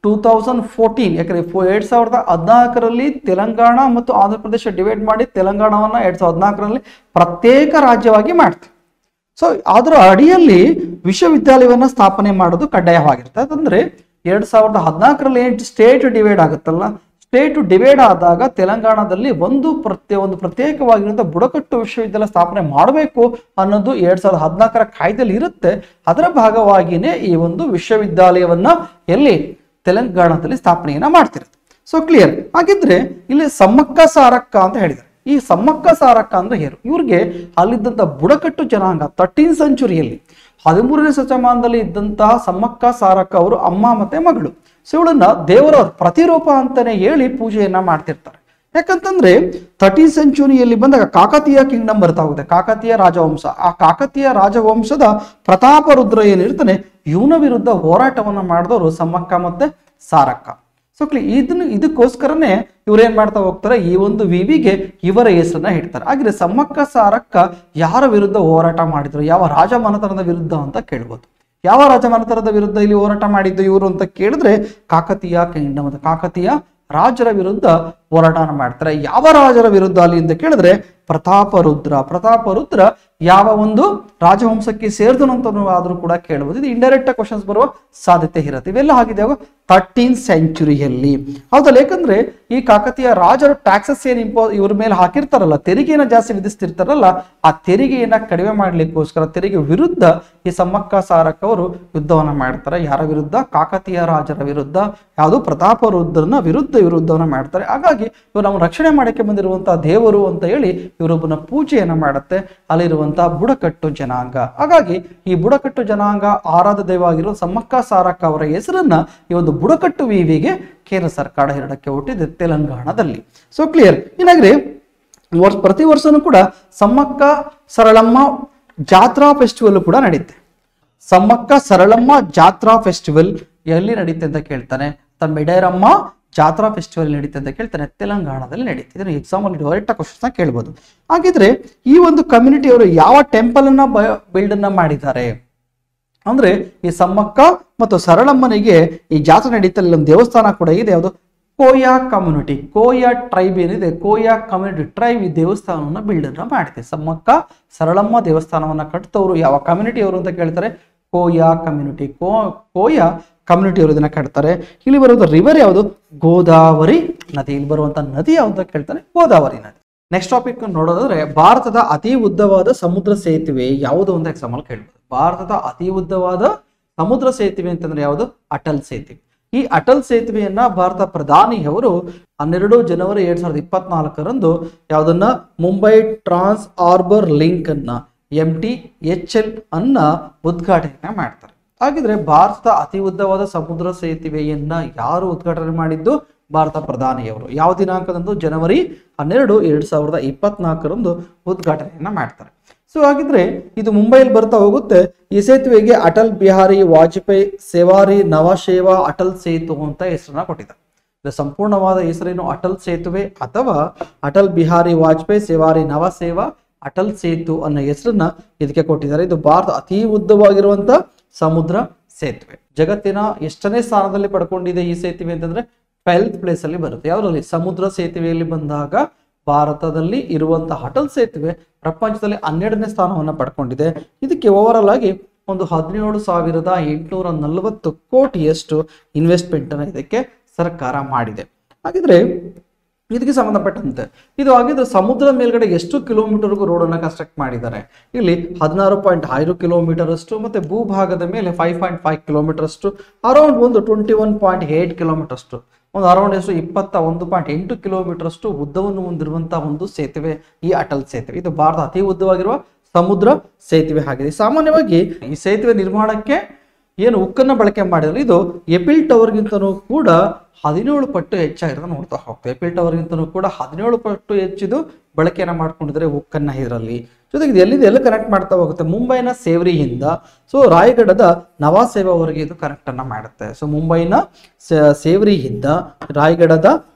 ಟೂ ತೌಸಂಡ್ ಫೋರ್ಟೀನ್ ಯಾಕಂದ್ರೆ ಎರಡ್ ಸಾವಿರದ ಹದಿನಾಲ್ಕರಲ್ಲಿ ತೆಲಂಗಾಣ ಮತ್ತು ಆಂಧ್ರ ಪ್ರದೇಶ ಡಿವೈಡ್ ಮಾಡಿ ತೆಲಂಗಾಣವನ್ನ ಎರಡ್ ಸಾವಿರದ ಹದಿನಾಲ್ಕರಲ್ಲಿ ಪ್ರತ್ಯೇಕ ರಾಜ್ಯವಾಗಿ ಮಾಡ್ತೀವಿ ಸೊ ಅದರ ಅಡಿಯಲ್ಲಿ ವಿಶ್ವವಿದ್ಯಾಲಯವನ್ನ ಸ್ಥಾಪನೆ ಮಾಡೋದು ಕಡ್ಡಾಯವಾಗಿರುತ್ತೆ ಅದಂದ್ರೆ ಎರಡ್ ಸಾವಿರದ ಹದಿನಾಲ್ಕರಲ್ಲಿ ಏನು ಸ್ಟೇಟ್ ಡಿವೈಡ್ ಆಗುತ್ತಲ್ಲ ಸ್ಟೇಟ್ ಡಿವೈಡ್ ಆದಾಗ ತೆಲಂಗಾಣದಲ್ಲಿ ಒಂದು ಪ್ರತ್ಯೇ ಒಂದು ಪ್ರತ್ಯೇಕವಾಗಿರುವಂಥ ಬುಡಕಟ್ಟು ವಿಶ್ವವಿದ್ಯಾಲಯ ಸ್ಥಾಪನೆ ಮಾಡಬೇಕು ಅನ್ನೋದು ಎರಡ್ ಸಾವಿರದ ಹದಿನಾಲ್ಕರ ಕಾಯ್ದೆಯಲ್ಲಿ ಇರುತ್ತೆ ಅದರ ಭಾಗವಾಗಿಯೇ ಈ ಒಂದು ವಿಶ್ವವಿದ್ಯಾಲಯವನ್ನ ಎಲ್ಲಿ ತೆಲಂಗಾಣದಲ್ಲಿ ಸ್ಥಾಪನೆಯನ್ನ ಮಾಡ್ತಿರುತ್ತೆ ಸೊ ಕ್ಲಿಯರ್ ಹಾಗಿದ್ರೆ ಇಲ್ಲಿ ಸಮ್ಮಕ್ಕ ಸಾರಕ್ಕ ಅಂತ ಹೇಳಿದ್ದಾರೆ ಈ ಸಮ್ಮಕ್ಕ ಸಾರಕ್ಕ ಅಂದ್ರೆ ಯಾರು ಇವ್ರಿಗೆ ಅಲ್ಲಿದ್ದಂಥ ಬುಡಕಟ್ಟು ಜನಾಂಗ ತರ್ಟೀನ್ ಸೆಂಚುರಿಯಲ್ಲಿ ಹದಿಮೂರನೇ ಶತಮಾನದಲ್ಲಿ ಇದ್ದಂತಹ ಸಮ್ಮಕ್ಕ ಸಾರಕ್ಕ ಅವರು ಅಮ್ಮ ಮತ್ತೆ ಮಗಳು ಸೊ ಇವಳನ್ನ ದೇವರ ಪ್ರತಿರೂಪ ಅಂತಾನೆ ಹೇಳಿ ಪೂಜೆಯನ್ನ ಮಾಡ್ತಿರ್ತಾರೆ ಯಾಕಂತಂದ್ರೆ ತರ್ಟೀನ್ ಸೆಂಚುರಿಯಲ್ಲಿ ಬಂದಾಗ ಕಾಕತೀಯ ಕಿಂಗ್ಡಮ್ ಬರ್ತಾ ಹೋಗುತ್ತೆ ಕಾಕತೀಯ ರಾಜವಂಶ ಆ ಕಾಕತೀಯ ರಾಜವಂಶದ ಪ್ರತಾಪ ರುದ್ರ ಏನಿರ್ತಾನೆ ಇವನ ವಿರುದ್ಧ ಹೋರಾಟವನ್ನ ಮಾಡಿದವರು ಸಮ್ಮಕ್ಕ ಮತ್ತೆ ಸಾರಕ್ಕ ಸೊ ಕ್ಲಿ ಇದನ್ನ ಇದಕ್ಕೋಸ್ಕರನೇ ಇವ್ರೇನ್ ಮಾಡ್ತಾ ಹೋಗ್ತಾರೆ ಈ ಒಂದು ವಿವಿಗೆ ಇವರ ಹೆಸರನ್ನ ಇಡ್ತಾರೆ ಹಾಗೆ ಸಮ್ಮಕ್ಕ ಸಾರಕ್ಕ ಯಾರ ವಿರುದ್ಧ ಹೋರಾಟ ಮಾಡಿದ್ರು ಯಾವ ರಾಜ ಮನೆತನದ ವಿರುದ್ಧ ಅಂತ ಕೇಳ್ಬೋದು ಯಾವ ರಾಜ ಮನೆತನದ ವಿರುದ್ಧ ಇಲ್ಲಿ ಹೋರಾಟ ಮಾಡಿದ್ದು ಇವರು ಅಂತ ಕೇಳಿದ್ರೆ ಕಾಕತೀಯ ಕಿಂಗ್ಡಮ್ ಅಂತ ಕಾಕತೀಯ ರಾಜರ ವಿರುದ್ಧ ಹೋರಾಟನ ಮಾಡ್ತಾರೆ ಯಾವ ರಾಜರ ವಿರುದ್ಧ ಅಲ್ಲಿ ಅಂತ ಕೇಳಿದ್ರೆ ಪ್ರತಾಪ ರುದ್ರ ಪ್ರತಾಪ ರುದ್ರ ಯಾವ ಒಂದು ರಾಜವಂಶಕ್ಕೆ ಸೇರಿದನು ಅಂತ ಆದ್ರೂ ಕೂಡ ಕೇಳಬಹುದು ಇದು ಇಂಡೈರೆಕ್ಟ್ ಕ್ವಶನ್ಸ್ ಬರುವ ಸಾಧ್ಯತೆ ಇರುತ್ತೆ ಇವೆಲ್ಲ ಆಗಿದೆ ತರ್ಟೀನ್ ಸೆಂಚುರಿಯಲ್ಲಿ ಹೌದಲ್ಲ ಯಾಕಂದ್ರೆ ಈ ಕಾಕತೀಯ ರಾಜರು ಟ್ಯಾಕ್ಸಸ್ ಏನ್ ಇಂಪೋ ಇವ್ರ ಮೇಲೆ ಹಾಕಿರ್ತಾರಲ್ಲ ತೆರಿಗೆಯನ್ನ ಜಾಸ್ತಿ ವಿಧಿಸ್ತಿರ್ತಾರಲ್ಲ ಆ ತೆರಿಗೆಯನ್ನ ಕಡಿಮೆ ಮಾಡ್ಲಿಕ್ಕೋಸ್ಕರ ತೆರಿಗೆ ವಿರುದ್ಧ ಈ ಸಮ್ಮಕ್ಕ ಸಾರಕ್ ಅವರು ಯುದ್ಧವನ್ನ ಮಾಡ್ತಾರೆ ಯಾರ ವಿರುದ್ಧ ಕಾಕತೀಯ ರಾಜರ ವಿರುದ್ಧ ಯಾವುದು ಪ್ರತಾಪ ರುದ್ರನ ವಿರುದ್ಧ ವಿರುದ್ಧವನ್ನ ಮಾಡ್ತಾರೆ ಹಾಗಾಗಿ ಇವರು ನಾವು ರಕ್ಷಣೆ ಮಾಡಕ್ಕೆ ಬಂದಿರುವಂತಹ ದೇವರು ಅಂತ ಹೇಳಿ ಇವರೊಬ್ಬನ ಪೂಜೆಯನ್ನ ಮಾಡುತ್ತೆ ಅಲ್ಲಿರುವಂತಹ ಬುಡಕಟ್ಟು ಜನಾಂಗ ಹಾಗಾಗಿ ಈ ಬುಡಕಟ್ಟು ಜನಾಂಗ ಆರಾಧ ದೈವ ಆಗಿರೋ ಸಮ್ಮಕ್ಕ ಸಾರಕ್ಕ ಅವರ ಹೆಸರನ್ನ ಈ ಒಂದು ಬುಡಕಟ್ಟು ವಿವಿಗೆ ಕೇಂದ್ರ ಸರ್ಕಾರ ಎರಡಕ್ಕೆ ಹುಟ್ಟಿದೆ ತೆಲಂಗಾಣದಲ್ಲಿ ಸೊ ಕ್ಲಿಯರ್ ಏನಾಗ್ರಿ ವರ್ಷ ಪ್ರತಿ ವರ್ಷನೂ ಕೂಡ ಸಮ್ಮಕ್ಕ ಸರಳಮ್ಮ ಜಾತ್ರಾ ಫೆಸ್ಟಿವಲ್ ಕೂಡ ನಡೆಯುತ್ತೆ ಸಮ್ಮಕ್ಕ ಸರಳಮ್ಮ ಜಾತ್ರಾ ಫೆಸ್ಟಿವಲ್ ಎಲ್ಲಿ ನಡೀತೆ ಅಂತ ಕೇಳ್ತಾನೆ ತ ಮೆಡೇರಮ್ಮ ಜಾತ್ರಾ ಫೆಸ್ಟಿವಲ್ ನಡೀತೆ ಅಂತ ಕೇಳ್ತಾನೆ ತೆಲಂಗಾಣದಲ್ಲಿ ನಡೀತೆ ಇದನ್ನು ಎಕ್ಸಾಮ್ ಅಲ್ಲಿ ಡೈರೆಕ್ಟ್ ಕ್ವಶನ್ಸ್ ಕೇಳ್ಬೋದು ಹಾಗಿದ್ರೆ ಈ ಒಂದು ಕಮ್ಯುನಿಟಿ ಅವರು ಯಾವ ಟೆಂಪಲ್ ಅನ್ನ ಬಿಲ್ಡ್ ಅನ್ನ ಮಾಡಿದ್ದಾರೆ ಅಂದ್ರೆ ಈ ಸಮ್ಮಕ್ಕ ಮತ್ತು ಸರಳಮ್ಮನಿಗೆ ಈ ಜಾತ್ರೆ ನಡೀತಲ್ಲಿ ಒಂದು ದೇವಸ್ಥಾನ ಕೂಡ ಇದೆ ಯಾವುದು ಕೋಯಾ ಕಮ್ಯುನಿಟಿ ಕೋಯಾ ಟ್ರೈಬ್ ಏನಿದೆ ಕೋಯಾ ಕಮ್ಯುನಿಟಿ ಟ್ರೈಬ್ ಈ ದೇವಸ್ಥಾನವನ್ನ ಬಿಲ್ಡ್ ಅನ್ನ ಮಾಡಿದೆ ಸಮ್ಮಕ್ಕ ಸರಳಮ್ಮ ದೇವಸ್ಥಾನವನ್ನ ಕಟ್ತವ್ರು ಯಾವ ಕಮ್ಯುನಿಟಿ ಅವರು ಅಂತ ಕೇಳ್ತಾರೆ ಕೋಯಾ ಕಮ್ಯುನಿಟಿ ಕೋ ಕೋಯಾ ಕಮ್ಯುನಿಟಿ ಅವರು ಇದನ್ನ ಕಟ್ತಾರೆ ಇಲ್ಲಿ ಬರುವಂತ ರಿವರ್ ಯಾವುದು ಗೋದಾವರಿ ನದಿ ಇಲ್ಲಿ ಬರುವಂತ ನದಿ ಯಾವ್ದು ಅಂತ ಕೇಳ್ತಾರೆ ಗೋದಾವರಿ ನದಿ ನೆಕ್ಸ್ಟ್ ಟಾಪಿಕ್ ನೋಡೋದಾದ್ರೆ ಭಾರತದ ಅತಿ ಉದ್ದವಾದ ಸಮುದ್ರ ಸೇತುವೆ ಯಾವುದು ಅಂತ ಎಕ್ಸಾಮ್ ಅಲ್ಲಿ ಕೇಳ್ಬೋದು ಭಾರತದ ಅತಿ ಉದ್ದವಾದ ಸಮುದ್ರ ಸೇತುವೆ ಅಂತಂದ್ರೆ ಯಾವುದು ಅಟಲ್ ಸೇತುವೆ ಈ ಅಟಲ್ ಸೇತುವೆಯನ್ನ ಭಾರತ ಪ್ರಧಾನಿಯವರು ಹನ್ನೆರಡು ಜನವರಿ ಎರಡ್ ಸಾವಿರದ ಇಪ್ಪತ್ನಾಲ್ಕರಂದು ಯಾವುದನ್ನ ಮುಂಬೈ ಟ್ರಾನ್ಸ್ ಆರ್ಬರ್ ಲಿಂಕ್ ಅನ್ನ ಎಂ ಟಿ ಎಚ್ ಎಲ್ ಅನ್ನ ಉದ್ಘಾಟನೆ ಮಾಡ್ತಾರೆ ಹಾಗಿದ್ರೆ ಭಾರತದ ಅತಿ ಉದ್ದವಾದ ಸಮುದ್ರ ಸೇತುವೆಯನ್ನ ಯಾರು ಉದ್ಘಾಟನೆ ಮಾಡಿದ್ದು ಭಾರತ ಪ್ರಧಾನಿಯವರು ಯಾವ ದಿನಾಂಕದಂದು ಜನವರಿ ಹನ್ನೆರಡು ಎರಡ್ ಸಾವಿರದ ಇಪ್ಪತ್ನಾಲ್ಕರಂದು ಉದ್ಘಾಟನೆಯನ್ನ ಮಾಡ್ತಾರೆ ಸೊ ಹಾಗಿದ್ರೆ ಇದು ಮುಂಬೈಲಿ ಬರ್ತಾ ಹೋಗುತ್ತೆ ಈ ಸೇತುವೆಗೆ ಅಟಲ್ ಬಿಹಾರಿ ವಾಜಪೇಯಿ ಸೇವಾರಿ ನವಶೇವಾ ಅಟಲ್ ಸೇತು ಅಂತ ಹೆಸರನ್ನ ಕೊಟ್ಟಿದ್ದಾರೆ ಇದು ಸಂಪೂರ್ಣವಾದ ಹೆಸರೇನು ಅಟಲ್ ಸೇತುವೆ ಅಥವಾ ಅಟಲ್ ಬಿಹಾರಿ ವಾಜಪೇಯಿ ಸೇವಾರಿ ನವಸೇವಾ ಅಟಲ್ ಸೇತು ಅನ್ನೋ ಹೆಸರನ್ನ ಇದಕ್ಕೆ ಕೊಟ್ಟಿದ್ದಾರೆ ಇದು ಭಾರತ ಅತಿ ಉದ್ದವಾಗಿರುವಂತ ಸಮುದ್ರ ಸೇತುವೆ ಜಗತ್ತಿನ ಎಷ್ಟನೇ ಸ್ಥಾನದಲ್ಲಿ ಪಡ್ಕೊಂಡಿದೆ ಈ ಸೇತುವೆ ಅಂತಂದ್ರೆ ಟ್ವೆಲ್ತ್ ಪ್ಲೇಸ್ ಅಲ್ಲಿ ಬರುತ್ತೆ ಯಾವ್ದ್ರಲ್ಲಿ ಸಮುದ್ರ ಸೇತುವೆಯಲ್ಲಿ ಬಂದಾಗ ಭಾರತದಲ್ಲಿ ಇರುವಂತಹ ಅಟಲ್ ಸೇತುವೆ ಪ್ರಪಂಚದಲ್ಲಿ ಹನ್ನೆರಡನೇ ಸ್ಥಾನವನ್ನು ಪಡ್ಕೊಂಡಿದೆ ಇದಕ್ಕೆ ಓವರ್ ಆಗಿ ಒಂದು ಹದಿನೇಳು ಸಾವಿರದ ಎಂಟುನೂರ ನಲವತ್ತು ಕೋಟಿಯಷ್ಟು ಇನ್ವೆಸ್ಟ್ಮೆಂಟ್ ಅನ್ನ ಇದಕ್ಕೆ ಸರ್ಕಾರ ಮಾಡಿದೆ ಹಾಗಿದ್ರೆ ಇದಕ್ಕೆ ಸಂಬಂಧಪಟ್ಟಂತೆ ಇದು ಆಗಿದ್ರೆ ಸಮುದ್ರದ ಮೇಲ್ಗಡೆ ಎಷ್ಟು ಕಿಲೋಮೀಟರ್ಗೂ ರೋಡ್ ಅನ್ನ ಕನ್ಸ್ಟ್ರಕ್ಟ್ ಮಾಡಿದ್ದಾರೆ ಇಲ್ಲಿ ಹದಿನಾರು ಪಾಯಿಂಟ್ ಐದು ಕಿಲೋಮೀಟರ್ ಅಷ್ಟು ಮತ್ತೆ ಭೂಭಾಗದ ಮೇಲೆ ಫೈವ್ ಪಾಯಿಂಟ್ ಫೈವ್ ಕಿಲೋಮೀಟರ್ ಅಷ್ಟು ಅರೌಂಡ್ ಒಂದು twenty one point eight kilometre ಅಷ್ಟು ಒಂದು ಅರೌಂಡ್ ಎಷ್ಟು ಇಪ್ಪತ್ತ ಒಂದು ಪಾಯಿಂಟ್ ಎಂಟು ಕಿಲೋಮೀಟರ್ ಅಷ್ಟು ಉದ್ದವನ್ನು ಹೊಂದಿರುವಂತಹ ಒಂದು ಸೇತುವೆ ಈ ಅಟಲ್ ಸೇತುವೆ ಇದು ಭಾರತ ಅತಿ ಉದ್ದವಾಗಿರುವ ಸಮುದ್ರ ಸೇತುವೆ ಆಗಿದೆ ಸಾಮಾನ್ಯವಾಗಿ ಈ ಸೇತುವೆ ನಿರ್ಮಾಣಕ್ಕೆ ಏನು ಉಕ್ಕನ್ನ ಬಳಕೆ ಮಾಡಿದ್ರೆ ಇದು ಎಪಿಲ್ ಟವರ್ಗಿಂತನೂ ಕೂಡ ಹದಿನೇಳು ಪಟ್ಟು ಹೆಚ್ಚಾಗಿರೋದು ನೋಡ್ತಾ ಹೋಗ್ತದೆ ಎಪಿಲ್ ಟವರ್ಗಿಂತನೂ ಕೂಡ ಹದಿನೇಳು ಪಟ್ಟು ಹೆಚ್ಚಿದು ಬಳಕೆಯನ್ನ ಮಾಡ್ಕೊಂಡಿದ್ರೆ ಉಕ್ಕನ್ನ ಇದರಲ್ಲಿ ಜೊತೆಗೆ ಇದು ಎಲ್ಲಿದೆ ಎಲ್ಲ ಕನೆಕ್ಟ್ ಮಾಡ್ತಾ ಹೋಗುತ್ತೆ ಮುಂಬೈನ ಸೇವರಿಯಿಂದ ಸೊ ರಾಯಗಢದ ನವಾಸೇವಾವರೆಗೆ ಇದು ಕನೆಕ್ಟ್ ಅನ್ನ ಮಾಡುತ್ತೆ ಸೊ ಮುಂಬೈನ ಸ- ಸೇವರಿಯಿಂದ ರಾಯಗಢದ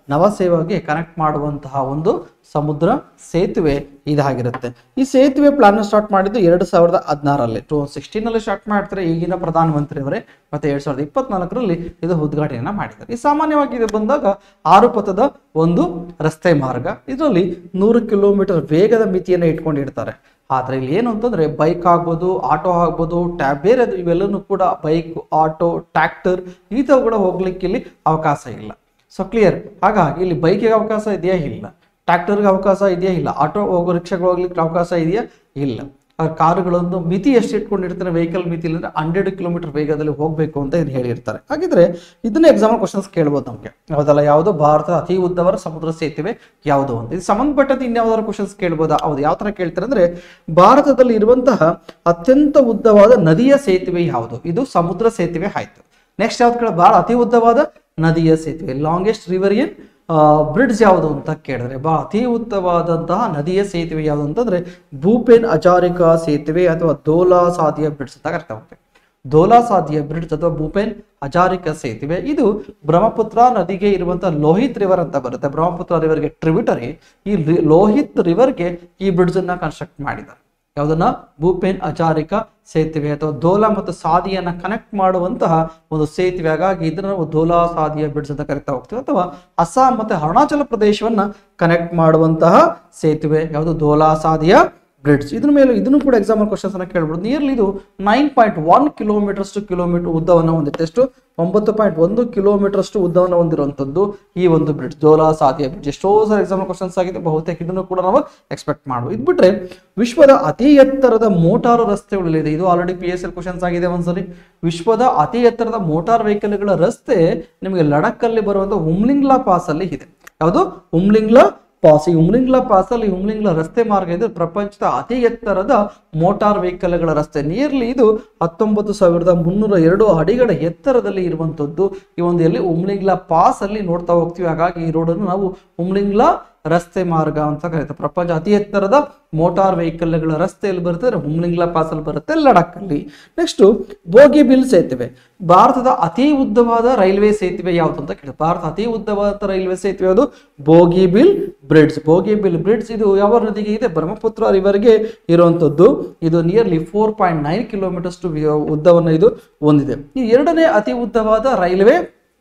ನವಸೇವಾಗೆ ಕನೆಕ್ಟ್ ಮಾಡುವಂತಹ ಒಂದು ಸಮುದ್ರ ಸೇತುವೆ ಇದಾಗಿರುತ್ತೆ ಈ ಸೇತುವೆ ಪ್ಲಾನ್ ಸ್ಟಾರ್ಟ್ ಮಾಡಿದ್ದು ಎರಡು ಸಾವಿರದ ಹದಿನಾರಲ್ಲಿ ಟೂ ಸಿಕ್ಸ್ಟೀನ್ ಅಲ್ಲಿ ಸ್ಟಾರ್ಟ್ ಮಾಡ್ತಾರೆ ಈಗಿನ ಪ್ರಧಾನಮಂತ್ರಿಯವರೇ ಮತ್ತೆ ಎರಡ್ ಸಾವಿರದ ಇಪ್ಪತ್ನಾಲ್ಕರಲ್ಲಿ ಇದು ಉದ್ಘಾಟನೆಯನ್ನ ಮಾಡಿದ್ದಾರೆ ಈ ಸಾಮಾನ್ಯವಾಗಿ ಇದು ಬಂದಾಗ ಆರು ಪಥದ ಒಂದು ರಸ್ತೆ ಮಾರ್ಗ ಇದರಲ್ಲಿ ನೂರು ಕಿಲೋಮೀಟರ್ ವೇಗದ ಮಿತಿಯನ್ನು ಇಟ್ಕೊಂಡಿರ್ತಾರೆ ಆದ್ರೆ ಇಲ್ಲಿ ಏನು ಅಂತಂದ್ರೆ ಬೈಕ್ ಆಗ್ಬೋದು ಆಟೋ ಆಗ್ಬೋದು ಟ್ಯಾಬ್ ಬೇರೆ ಇವೆಲ್ಲನೂ ಕೂಡ ಬೈಕ್ ಆಟೋ ಟ್ರ್ಯಾಕ್ಟರ್ ಈ ಥರ ಕೂಡ ಹೋಗ್ಲಿಕ್ಕೆ ಇಲ್ಲಿ ಅವಕಾಶ ಇಲ್ಲ ಸೊ ಕ್ಲಿಯರ್ ಹಾಗಾಗಿ ಇಲ್ಲಿ ಬೈಕಿಗೆ ಅವಕಾಶ ಇದೆಯಾ ಇಲ್ಲ ಟ್ರ್ಯಾಕ್ಟರ್ಗೆ ಅವಕಾಶ ಇದೆಯಾ ಇಲ್ಲ ಆಟೋ ಹೋಗೋ ರಿಕ್ಷಾಗೆ ಹೋಗ್ಲಿಕ್ಕೆ ಅವಕಾಶ ಇದೆಯಾ ಇಲ್ಲ ಆ ಕಾರುಗಳೊಂದು ಮಿತಿ ಎಷ್ಟು ಇಟ್ಕೊಂಡಿರ್ತಾರೆ ವೆಹಿಕಲ್ ಮಿತಿ ಇಲ್ಲ ಅಂದ್ರೆ ಹಂಡ್ರೆಡ್ ಕಿಲೋಮೀಟರ್ ವೇಗದಲ್ಲಿ ಹೋಗಬೇಕು ಅಂತ ಇದು ಹೇಳಿರ್ತಾರೆ ಹಾಗಿದ್ರೆ ಇದನ್ನ ಎಕ್ಸಾಮ್ ಕ್ವಶನ್ಸ್ ಕೇಳ್ಬೋದು ನಮಗೆ ಹೌದಲ್ಲ ಯಾವುದು ಭಾರತದ ಅತಿ ಉದ್ದವರ ಸಮುದ್ರ ಸೇತುವೆ ಯಾವುದು ಅಂತ ಇದು ಸಂಬಂಧಪಟ್ಟದ್ದು ಇನ್ಯಾವುದಾದ್ರು ಕ್ವಶನ್ಸ್ ಕೇಳ್ಬೋದಾ ಹೌದು ಯಾವ ತರ ಕೇಳ್ತಾರೆ ಅಂದ್ರೆ ಭಾರತದಲ್ಲಿ ಇರುವಂತಹ ಅತ್ಯಂತ ಉದ್ದವಾದ ನದಿಯ ಸೇತುವೆ ಯಾವುದು ಇದು ಸಮುದ್ರ ಸೇತುವೆ ಆಯ್ತು ನೆಕ್ಸ್ಟ್ ಯಾವ್ದು ಕೇಳ ಬಹಳ ಅತಿ ಉದ್ದವಾದ ನದಿಯ ಸೇತುವೆ ಲಾಂಗೆಸ್ಟ್ ರಿವರ್ ಇನ್ ಬ್ರಿಡ್ಜ್ ಯಾವುದು ಅಂತ ಕೇಳಿದ್ರೆ ಬಹಳ ಅತಿ ಉದ್ದವಾದಂತಹ ನದಿಯ ಸೇತುವೆ ಯಾವುದು ಅಂತಂದ್ರೆ ಭೂಪೇನ್ ಅಜಾರಿಕಾ ಸೇತುವೆ ಅಥವಾ ದೋಲಾ ಸಾದಿಯ ಬ್ರಿಡ್ಜ್ ಅಂತ ಕರಿತಾ ದೋಲಾ ಸಾದಿಯ ಬ್ರಿಡ್ಜ್ ಅಥವಾ ಭೂಪೇನ್ ಅಜಾರಿಕ ಸೇತುವೆ ಇದು ಬ್ರಹ್ಮಪುತ್ರ ನದಿಗೆ ಇರುವಂತಹ ಲೋಹಿತ್ ರಿವರ್ ಅಂತ ಬರುತ್ತೆ ಬ್ರಹ್ಮಪುತ್ರ ರಿವರ್ಗೆ ಟ್ರಿಬ್ಯೂಟರಿ ಈ ರಿ- ಲೋಹಿತ್ ರಿವರ್ಗೆ ಈ ಬ್ರಿಡ್ಜ್ ಅನ್ನ ಕನ್ಸ್ಟ್ರಕ್ಟ್ ಮಾಡಿದ್ದಾರೆ ಯಾವುದನ್ನ ಭೂಪೇನ್ ಅಚಾರಿಕ ಸೇತುವೆ ಅಥವಾ ದೋಲಾ ಮತ್ತು ಸಾದಿಯನ್ನ ಕನೆಕ್ಟ್ ಮಾಡುವಂತಹ ಒಂದು ಸೇತುವೆ ಹಾಗಾಗಿ ಇದನ್ನ ನಾವು ದೋಲಾ ಸಾದಿಯ ಬ್ರಿಡ್ಜ್ ಅಂತ ಕರಿತಾ ಹೋಗ್ತೀವಿ ಅಥವಾ ಅಸ್ಸಾಂ ಮತ್ತೆ ಅರುಣಾಚಲ ಪ್ರದೇಶವನ್ನ ಕನೆಕ್ಟ್ ಮಾಡುವಂತಹ ಸೇತುವೆ ಯಾವುದು ದೋಲಾ ಸಾದಿಯ ಬ್ರಿಡ್ಜ್ ಇದ್ರ ಮೇಲೆ ಇದನ್ನು ಕೂಡ ಎಕ್ಸಾಂಪಲ್ ಕ್ವಶನ್ಸ್ ಅನ್ನ ಕೇಳ್ಬೋದು ನಿಯರ್ಲಿ ಇದು ನೈನ್ ಪಾಯಿಂಟ್ ಒನ್ ಕಿಲೋಮೀಟರ್ ಅಷ್ಟು ಕಿಲೋಮೀಟರ್ ಉದ್ದವನ್ನು ಹೊಂದಿರುತ್ತೆ ಎಷ್ಟು ಒಂಬತ್ತು ಪಾಯಿಂಟ್ ಒಂದು ಕಿಲೋಮೀಟರ್ ಅಷ್ಟು ಉದ್ದವನ್ನು ಹೊಂದಿರುವಂತದ್ದು ಈ ಒಂದು ಬ್ರಿಡ್ಜ್ ದೋಲಾ ಸಾದಿಯ ಬ್ರಿಡ್ಜ್ ಎಷ್ಟೋ ಸಲ ಎಕ್ಸಾಂಪಲ್ ಕ್ವಶನ್ಸ್ ಆಗಿದೆ ಬಹುತೇಕ ಇದನ್ನು ಕೂಡ ನಾವು ಎಕ್ಸ್ಪೆಕ್ಟ್ ಮಾಡ್ಬೋದು ಇದು ಬಿಟ್ರೆ ವಿಶ್ವದ ಅತಿ ಎತ್ತರದ ಮೋಟಾರು ರಸ್ತೆಗಳಿದೆ ಇದು already P S L questions ಆಗಿದೆ ಒಂದ್ಸರಿ ವಿಶ್ವದ ಅತಿ ಎತ್ತರದ ಮೋಟಾರ್ ವೆಹಿಕಲ್ಗಳ ರಸ್ತೆ ನಿಮಗೆ ಲಡಕ್ಕಲ್ಲಿ ಬರುವಂತ ಉಮ್ಲಿಂಗ್ಲಾ ಪಾಸ್ ಅಲ್ಲಿ ಇದೆ ಯಾವುದು ಉಮ್ಲಿಂಗ್ಲಾ ಪಾಸ್ ಈ ಉಮ್ಲಿಂಗ್ಲಾ ಪಾಸ್ ಅಲ್ಲಿ ಉಮ್ಲಿಂಗ್ಲಾ ರಸ್ತೆ ಮಾರ್ಗ ಇದು ಪ್ರಪಂಚದ ಅತಿ ಎತ್ತರದ ಮೋಟಾರ್ ವೆಹಿಕಲ್ಗಳ ರಸ್ತೆ ನಿಯರ್ಲಿ ಇದು ಹತ್ತೊಂಬತ್ತು ಸಾವಿರದ ಮುನ್ನೂರ ಎರಡು ಅಡಿಗಳ ಎತ್ತರದಲ್ಲಿ ಇರುವಂತದ್ದು ಈ ಒಂದು ಎಲ್ಲಿ ಉಮ್ಲಿಂಗ್ಲಾ ಪಾಸ್ ಅಲ್ಲಿ ನೋಡ್ತಾ ಹೋಗ್ತೀವಿ ಹಾಗಾಗಿ ಈ ರೋಡನ್ನು ನಾವು ಉಮ್ಲಿಂಗ್ಲಾ ರಸ್ತೆ ಮಾರ್ಗ ಅಂತ ಕರೀತಾರೆ ಪ್ರಪಂಚ ಅತಿ ಎತ್ತರದ ಮೋಟಾರ್ ವೆಹಿಕಲ್ಗಳ ರಸ್ತೆಯಲ್ಲಿ ಬರುತ್ತೆ ಅಂದ್ರೆ ಹುಮ್ಲಿಂಗ್ಲಾ ಪಾಸ್ ಅಲ್ಲಿ ಬರುತ್ತೆ ಲಡಕ್ ಅಲ್ಲಿ ನೆಕ್ಸ್ಟ್ ಬೋಗಿಬಿಲ್ ಸೇತುವೆ ಭಾರತದ ಅತಿ ಉದ್ದವಾದ ರೈಲ್ವೆ ಸೇತುವೆ ಯಾವುದು ಅಂತ ಕೇಳಿ ಭಾರತ ಅತಿ ಉದ್ದವಾದ ರೈಲ್ವೆ ಸೇತುವೆ ಯಾವುದು ಬೋಗಿಬಿಲ್ ಬ್ರಿಡ್ಜ್ ಬೋಗಿಬಿಲ್ ಬ್ರಿಡ್ಜ್ ಇದು ಯಾವ ನದಿಗೆ ಇದೆ ಬ್ರಹ್ಮಪುತ್ರ ರಿವರ್ಗೆ ಇರುವಂತದ್ದು ಇದು nearly four point nine kilometres ಉದ್ದವನ್ನು ಇದು ಹೊಂದಿದೆ ಈ ಎರಡನೇ ಅತಿ ಉದ್ದವಾದ ರೈಲ್ವೆ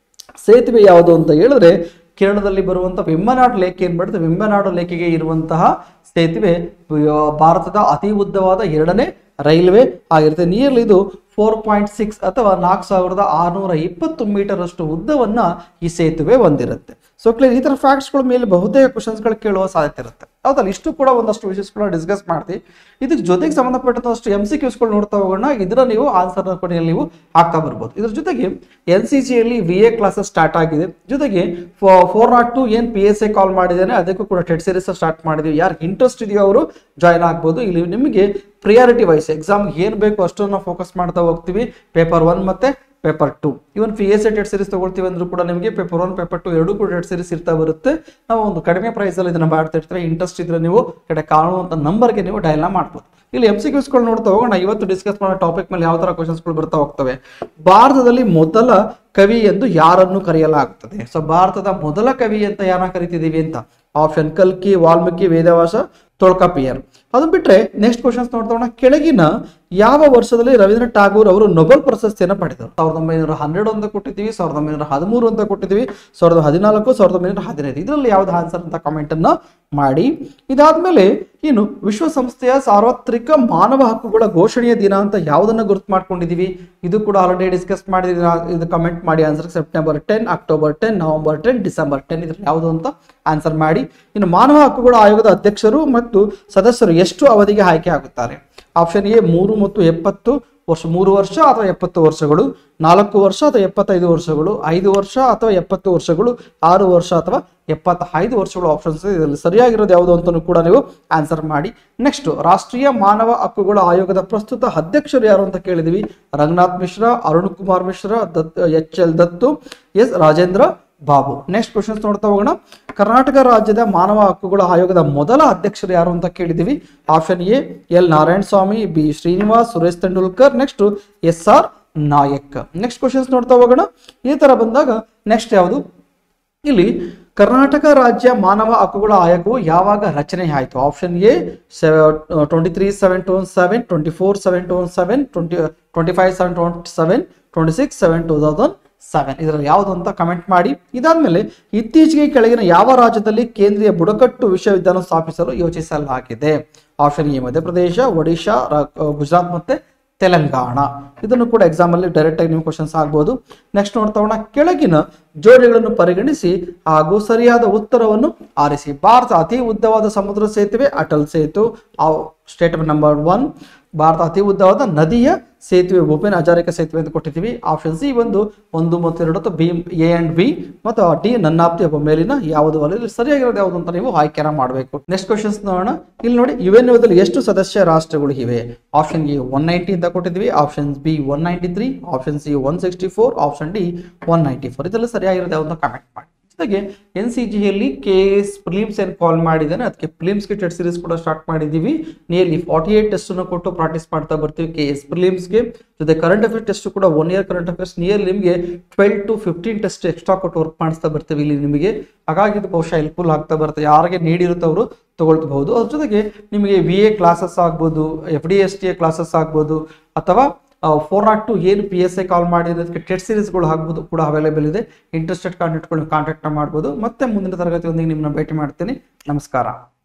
ಸೇತುವೆ ಯಾವುದು ಅಂತ ಹೇಳಿದ್ರೆ ಕೇರಳದಲ್ಲಿ ಬರುವಂತಹ ವೆಂಬನಾಡು ಲೇಕ್ ಏನ್ ಮಾಡುತ್ತೆ ವೆಂಬನಾಡು ಲೇಕಿಗೆ ಇರುವಂತಹ ಸೇತುವೆ ಆ, ಭಾರತದ ಅತಿ ಉದ್ದವಾದ ಎರಡನೇ ರೈಲ್ವೆ ಆಗಿರುತ್ತೆ ನಿಯರ್ಲಿ ಇದು ಫೋರ್ ಪಾಯಿಂಟ್ ಸಿಕ್ಸ್ ಅಥವಾ ನಾಲ್ಕು ಸಾವಿರದ ಆರುನೂರ ಇಪ್ಪತ್ತು ಮೀಟರ್ ಅಷ್ಟು ಉದ್ದವನ್ನ ಈ ಸೇತುವೆ ಹೊಂದಿರುತ್ತೆ ಸೊ ಕ್ಲಿಯರ್ ಈ ತರ ಫ್ಯಾಕ್ಟ್ಸ್ಗಳ ಮೇಲೆ ಬಹುತೇಕ ಕ್ವಶನ್ಸ್ಗಳು ಕೇಳುವ ಸಾಧ್ಯತೆ ಇರುತ್ತೆ ಹೌದಲ್ಲ ಇಷ್ಟು ಕೂಡ ಒಂದಷ್ಟು ವಿಷಯಗಳನ್ನ ಡಿಸ್ಕಸ್ ಮಾಡ್ತೀವಿ ಇದಕ್ಕೆ ಜೊತೆಗೆ ಸಂಬಂಧಪಟ್ಟಂತಷ್ಟು ಎಂ ಸಿ ಕ್ಯೂಸ್ಗಳು ನೋಡ್ತಾ ಹೋಗೋಣ ಇದರ ನೀವು ಆನ್ಸರ್ ಕೊನೆಯಲ್ಲಿ ನೀವು ಹಾಕ್ತಾ ಬರ್ಬೋದು ಇದ್ರ ಜೊತೆಗೆ ಎನ್ ಸಿ ಸಿಯಲ್ಲಿ ವಿ ಎ ಕ್ಲಾಸಸ್ ಸ್ಟಾರ್ಟ್ ಆಗಿದೆ ಜೊತೆಗೆ ಫೋರ್ ನಾಟ್ ಟು ಏನ್ ಪಿ ಎಸ್ ಎ ಕಾಲ್ ಮಾಡಿದ್ದೇನೆ ಅದಕ್ಕೂ ಕೂಡ ಟೆಟ್ ಸೀರೀಸ್ ಸ್ಟಾರ್ಟ್ ಮಾಡಿದೀವಿ ಯಾರಿಗೆ ಇಂಟ್ರೆಸ್ಟ್ ಇದೆಯೋ ಅವರು ಜಾಯ್ನ್ ಆಗ್ಬೋದು ಇಲ್ಲಿ ನಿಮಗೆ ಪ್ರಿಯಾರಿಟಿ ವೈಸ್ ಎಕ್ಸಾಮ್ ಏನ್ ಬೇಕು ಅಷ್ಟನ್ನ ಫೋಕಸ್ ಮಾಡ್ತಾ ಹೋಗ್ತೀವಿ ಪೇಪರ್ ಒನ್ ಮತ್ತೆ paper two even P S A TET series ತಗೊಳ್ತೀವಿ ಅಂದ್ರೂ ಕೂಡ ನಿಮಗೆ ಪೇಪರ್ ಒನ್ ಪೇಪರ್ ಟು ಎರಡೂ ಕೂಡ ಟೆಟ್ ಸೀರೀಸ್ ಇರ್ತಾ ಬರುತ್ತೆ ನಾವು ಒಂದು ಕಡಿಮೆ ಪ್ರೈಸ್ ಅಲ್ಲಿ ಇದನ್ನ ಮಾಡ್ತಾ ಇರ್ತೀವಿ ಇಂಟ್ರೆಸ್ಟ್ ಇದ್ರೆ ನೀವು ಕಡೆ ಕಾಣುವಂತ ನಂಬರ್ಗೆ ನೀವು ಡಯಲ್ ಮಾಡ್ಬೋದು ಇಲ್ಲಿ ಎಂ ಸಿ ಕ್ಯೂಸ್ಗಳು ನೋಡ್ತಾ ಹೋಗೋಣ ಇವತ್ತು ಡಿಸ್ಕಸ್ ಮಾಡೋ ಟಾಪಿಕ್ ಮೇಲೆ ಯಾವ ತರ ಕ್ವಶನ್ಸ್ಗಳು ಬರ್ತಾ ಹೋಗ್ತವೆ ಭಾರತದಲ್ಲಿ ಮೊದಲ ಕವಿ ಎಂದು ಯಾರನ್ನು ಕರೆಯಲಾಗುತ್ತದೆ ಸೊ ಭಾರತದ ಮೊದಲ ಕವಿ ಅಂತ ಯಾರನ್ನ ಕರಿತಿದೀವಿ ಅಂತ ಆಪ್ಷನ್ ಕಲ್ಕಿ ವಾಲ್ಮೀಕಿ ವೇದವಾಸ ತೊಳ್ಕಪಿಯರ್ ಅದು ಬಿಟ್ರೆ ನೆಕ್ಸ್ಟ್ ಕ್ವಶನ್ಸ್ ನೋಡ್ತಾ ಕೆಳಗಿನ ಯಾವ ವರ್ಷದಲ್ಲಿ ರವೀಂದ್ರನಾಥ್ ಟಾಗೂರ್ ಅವರು ನೊಬೆಲ್ ಪ್ರಶಸ್ತಿಯನ್ನು ಪಡೆದರು ಸಾವಿರದ ಒಂಬೈನೂರ ಹನ್ನೆರಡು ಅಂತ ಕೊಟ್ಟಿದ್ದೀವಿ ಸಾವಿರದ ಒಂಬೈನೂರ ಹದಿಮೂರು ಅಂತ ಕೊಟ್ಟಿದ್ದೀವಿ ಸಾವಿರದ ಹದಿನಾಲ್ಕು ಸಾವಿರದ ಒಂಬೈನೂರ ಹದಿನೈದು ಇದರಲ್ಲಿ ಯಾವ್ದು ಆನ್ಸರ್ ಅಂತ ಕಾಮೆಂಟ್ ಅನ್ನ ಮಾಡಿ ಇದಾದ್ಮೇಲೆ ಇನ್ನು ವಿಶ್ವಸಂಸ್ಥೆಯ ಸಾರ್ವತ್ರಿಕ ಮಾನವ ಹಕ್ಕುಗಳ ಘೋಷಣೆಯ ದಿನ ಅಂತ ಯಾವುದನ್ನ ಗುರುತು ಮಾಡ್ಕೊಂಡಿದೀವಿ ಇದು ಕೂಡ ಆಲ್ರೆಡಿ ಡಿಸ್ಕಸ್ ಮಾಡಿದೀವಿ ನಾ- ಇದು ಕಮೆಂಟ್ ಮಾಡಿ answer September ten October ten November ten December ten ಇದ್ರಲ್ಲಿ ಯಾವುದು ಅಂತ ಆನ್ಸರ್ ಮಾಡಿ ಇನ್ನು ಮಾನವ ಹಕ್ಕುಗಳ ಆಯೋಗದ ಅಧ್ಯಕ್ಷರು ಮತ್ತು ಸದಸ್ಯರು ಎಷ್ಟು ಅವಧಿಗೆ ಆಯ್ಕೆ ಆಗುತ್ತಾರೆ ಆಪ್ಷನ್ ಎ ಮೂರು ಮತ್ತು ಎಪ್ಪತ್ತು ವರ್ಷ ಮೂರು ವರ್ಷ ಅಥವಾ ಎಪ್ಪತ್ತು ವರ್ಷಗಳು ನಾಲ್ಕು ವರ್ಷ ಅಥವಾ ಎಪ್ಪತ್ತೈದು ವರ್ಷಗಳು ಐದು ವರ್ಷ ಅಥವಾ ಎಪ್ಪತ್ತು ವರ್ಷಗಳು ಆರು ವರ್ಷ ಅಥವಾ ಎಪ್ಪತ್ತೈದು ವರ್ಷಗಳು ಆಪ್ಷನ್ಸ್ ಇದರಲ್ಲಿ ಸರಿಯಾಗಿರೋದು ಯಾವುದು ಅಂತಲೂ ಕೂಡ ನೀವು ಆನ್ಸರ್ ಮಾಡಿ ನೆಕ್ಸ್ಟ್ ರಾಷ್ಟ್ರೀಯ ಮಾನವ ಹಕ್ಕುಗಳ ಆಯೋಗದ ಪ್ರಸ್ತುತ ಅಧ್ಯಕ್ಷರು ಯಾರು ಅಂತ ಕೇಳಿದಿವಿ ರಂಗನಾಥ್ ಮಿಶ್ರಾ ಅರುಣ್ ಕುಮಾರ್ ಮಿಶ್ರಾ ದತ್ H L Dattu S Rajendra Babu next questions ನೋಡ್ತಾ ಹೋಗೋಣ ಕರ್ನಾಟಕ ರಾಜ್ಯದ ಮಾನವ ಹಕ್ಕುಗಳ ಆಯೋಗದ ಮೊದಲ ಅಧ್ಯಕ್ಷರು ಯಾರು ಅಂತ ಕೇಳಿದಿವಿ option A L Narayana Swami B Srinivas Suresh Tendulkar next S R Nayak next questions ನೋಡ್ತಾ ಹೋಗೋಣ ಈ ತರ ಬಂದಾಗ ನೆಕ್ಸ್ಟ್ ಯಾವುದು ಇಲ್ಲಿ ಕರ್ನಾಟಕ ರಾಜ್ಯ ಮಾನವ ಹಕ್ಕುಗಳ ಆಯೋಗವು ಯಾವಾಗ ರಚನೆ ಆಯಿತು option A twenty three seven two seven twenty four seven two seven twenty twenty five seven twenty seven twenty six seven two thousand seven ಇದರಲ್ಲಿ ಯಾವುದು ಅಂತ ಕಮೆಂಟ್ ಮಾಡಿ ಇದಾದ್ಮೇಲೆ ಇತ್ತೀಚೆಗೆ ಕೆಳಗಿನ ಯಾವ ರಾಜ್ಯದಲ್ಲಿ ಕೇಂದ್ರೀಯ ಬುಡಕಟ್ಟು ವಿಶ್ವವಿದ್ಯಾಲಯ ಸ್ಥಾಪಿಸಲು ಯೋಚಿಸಲಾಗಿದೆ ಆಪ್ಷನ್ ಎ ಮಧ್ಯಪ್ರದೇಶ ಒಡಿಶಾ ರಾ- ಗುಜರಾತ್ ಮತ್ತೆ ತೆಲಂಗಾಣ ಇದನ್ನು ಕೂಡ ಎಕ್ಸಾಮ್ ಅಲ್ಲಿ ಡೈರೆಕ್ಟ್ ಆಗಿ ನೀವು ಕ್ವಶನ್ಸ್ ಆಗ್ಬೋದು ನೆಕ್ಸ್ಟ್ ನೋಡ್ತಾ ಹೋಗೋಣ ಕೆಳಗಿನ ಜೋಡಿಗಳನ್ನು ಪರಿಗಣಿಸಿ ಹಾಗೂ ಸರಿಯಾದ ಉತ್ತರವನ್ನು ಆರಿಸಿ ಭಾರತ ಅತಿ ಉದ್ದವಾದ ಸಮುದ್ರ ಸೇತುವೆ Atal Setu statement number one Bharat ಅತಿ ಉದ್ದವಾದ ನದಿಯ ಸೇತುವೆ ಭೂಪೇನ್ ಹಜಾರಿಕಾ ಸೇತುವೆ ಅಂತ ಕೊಟ್ಟಿದ್ದೀವಿ ಆಪ್ಷನ್ ಸಿ ಒಂದು ಒಂದು ಮತ್ತು ಎರಡು ಅಥವಾ ಬಿ ಎ ಅಂಡ್ ಬಿ ಮತ್ತು ಡಿ ನನ್ನಾಪ್ತಿ ಒಬ್ಬ ಮೇಲಿನ ಯಾವುದು ಅಲ್ಲ ಇಲ್ಲಿ ಸರಿಯಾಗಿರೋದು ಯಾವುದು ಅಂತ ನೀವು ಆಯ್ಕೆನ ಮಾಡಬೇಕು ನೆಕ್ಸ್ಟ್ ಕ್ವಶನ್ಸ್ ನೋಡೋಣ ಇಲ್ಲಿ ನೋಡಿ ಯುಎನ್ಒದಲ್ಲಿ ಎಷ್ಟು ಸದಸ್ಯ ರಾಷ್ಟ್ರಗಳು ಇವೆ ಆಪ್ಷನ್ ಎ ಒನ್ ನೈಂಟಿ ಅಂತ ಕೊಟ್ಟಿದ್ವಿ option B one ninety three option C one sixty four option D one ninety four ಇದೆಲ್ಲ ಸರಿಯಾಗಿರೋದು ಯಾವುದು ಕಮೆಂಟ್ ಮಾಡಿ ಜೊತೆಗೆ ಎನ್ ಸಿ ಜಿಯಲ್ಲಿ ಕೆ ಎಸ್ ಪ್ರಿಲಿಮ್ಸ್ ಏನು ಕಾಲ್ ಮಾಡಿದ್ದಾನೆ ಅದಕ್ಕೆ ಪ್ರಿಲಿಮ್ಸ್ಗೆ ಟೆಸ್ಟ್ ಸೀರೀಸ್ ಕೂಡ ಸ್ಟಾರ್ಟ್ ಮಾಡಿದ್ದೀವಿ ನಿಯರ್ಲಿ ಫಾರ್ಟಿ ಏಟ್ ಟೆಸ್ಟನ್ನು ಕೊಟ್ಟು ಪ್ರಾಕ್ಟೀಸ್ ಮಾಡ್ತಾ ಬರ್ತೀವಿ ಕೆ ಎಸ್ ಪ್ರಿಲಿಮ್ಸ್ಗೆ ಜೊತೆ ಕರೆಂಟ್ ಅಫೇರ್ಸ್ ಟೆಸ್ಟ್ ಕೂಡ one year current affairs near ನಿಮಗೆ twelve to fifteen test extra ಕೊಟ್ಟು ವರ್ಕ್ ಮಾಡಿಸ್ತಾ ಬರ್ತೀವಿ ಇಲ್ಲಿ ನಿಮಗೆ ಹಾಗಾಗಿ ಇದು ಬಹುಶಃ ಹೆಲ್ಪ್ಫುಲ್ ಆಗ್ತಾ ಬರುತ್ತೆ ಯಾರಿಗೆ ನೀಡಿರುತ್ತೆ ಅವರು ತಗೊಳ್ಬಹುದು ಅದ್ರ ಜೊತೆಗೆ ನಿಮಗೆ ವಿ ಎ ಕ್ಲಾಸಸ್ ಆಗ್ಬೋದು F D S T A classes ಆಗ್ಬೋದು ಅಥವಾ ಫೋರ್ ನಾಟ್ ಟು ಏನು ಪಿ ಎಸ್ ಐ ಕಾಲ್ ಮಾಡಿರೋದಕ್ಕೆ ಟೆಸ್ಟ್ ಸೀರೀಸ್ಗಳು ಆಗ್ಬೋದು ಕೂಡ ಅವೈಲೇಬಲ್ ಇದೆ ಇಂಟ್ರೆಸ್ಟೆಡ್ ಕಾಂಟ್ಯಾಕ್ಟ್ಗಳು ಕಾಂಟ್ಯಾಕ್ಟ್ ಮಾಡ್ಬೋದು ಮತ್ತೆ ಮುಂದಿನ ತರಗತಿಯೊಂದಿಗೆ ನಿಮ್ಮನ್ನ ಭೇಟಿ ಮಾಡ್ತೀನಿ ನಮಸ್ಕಾರ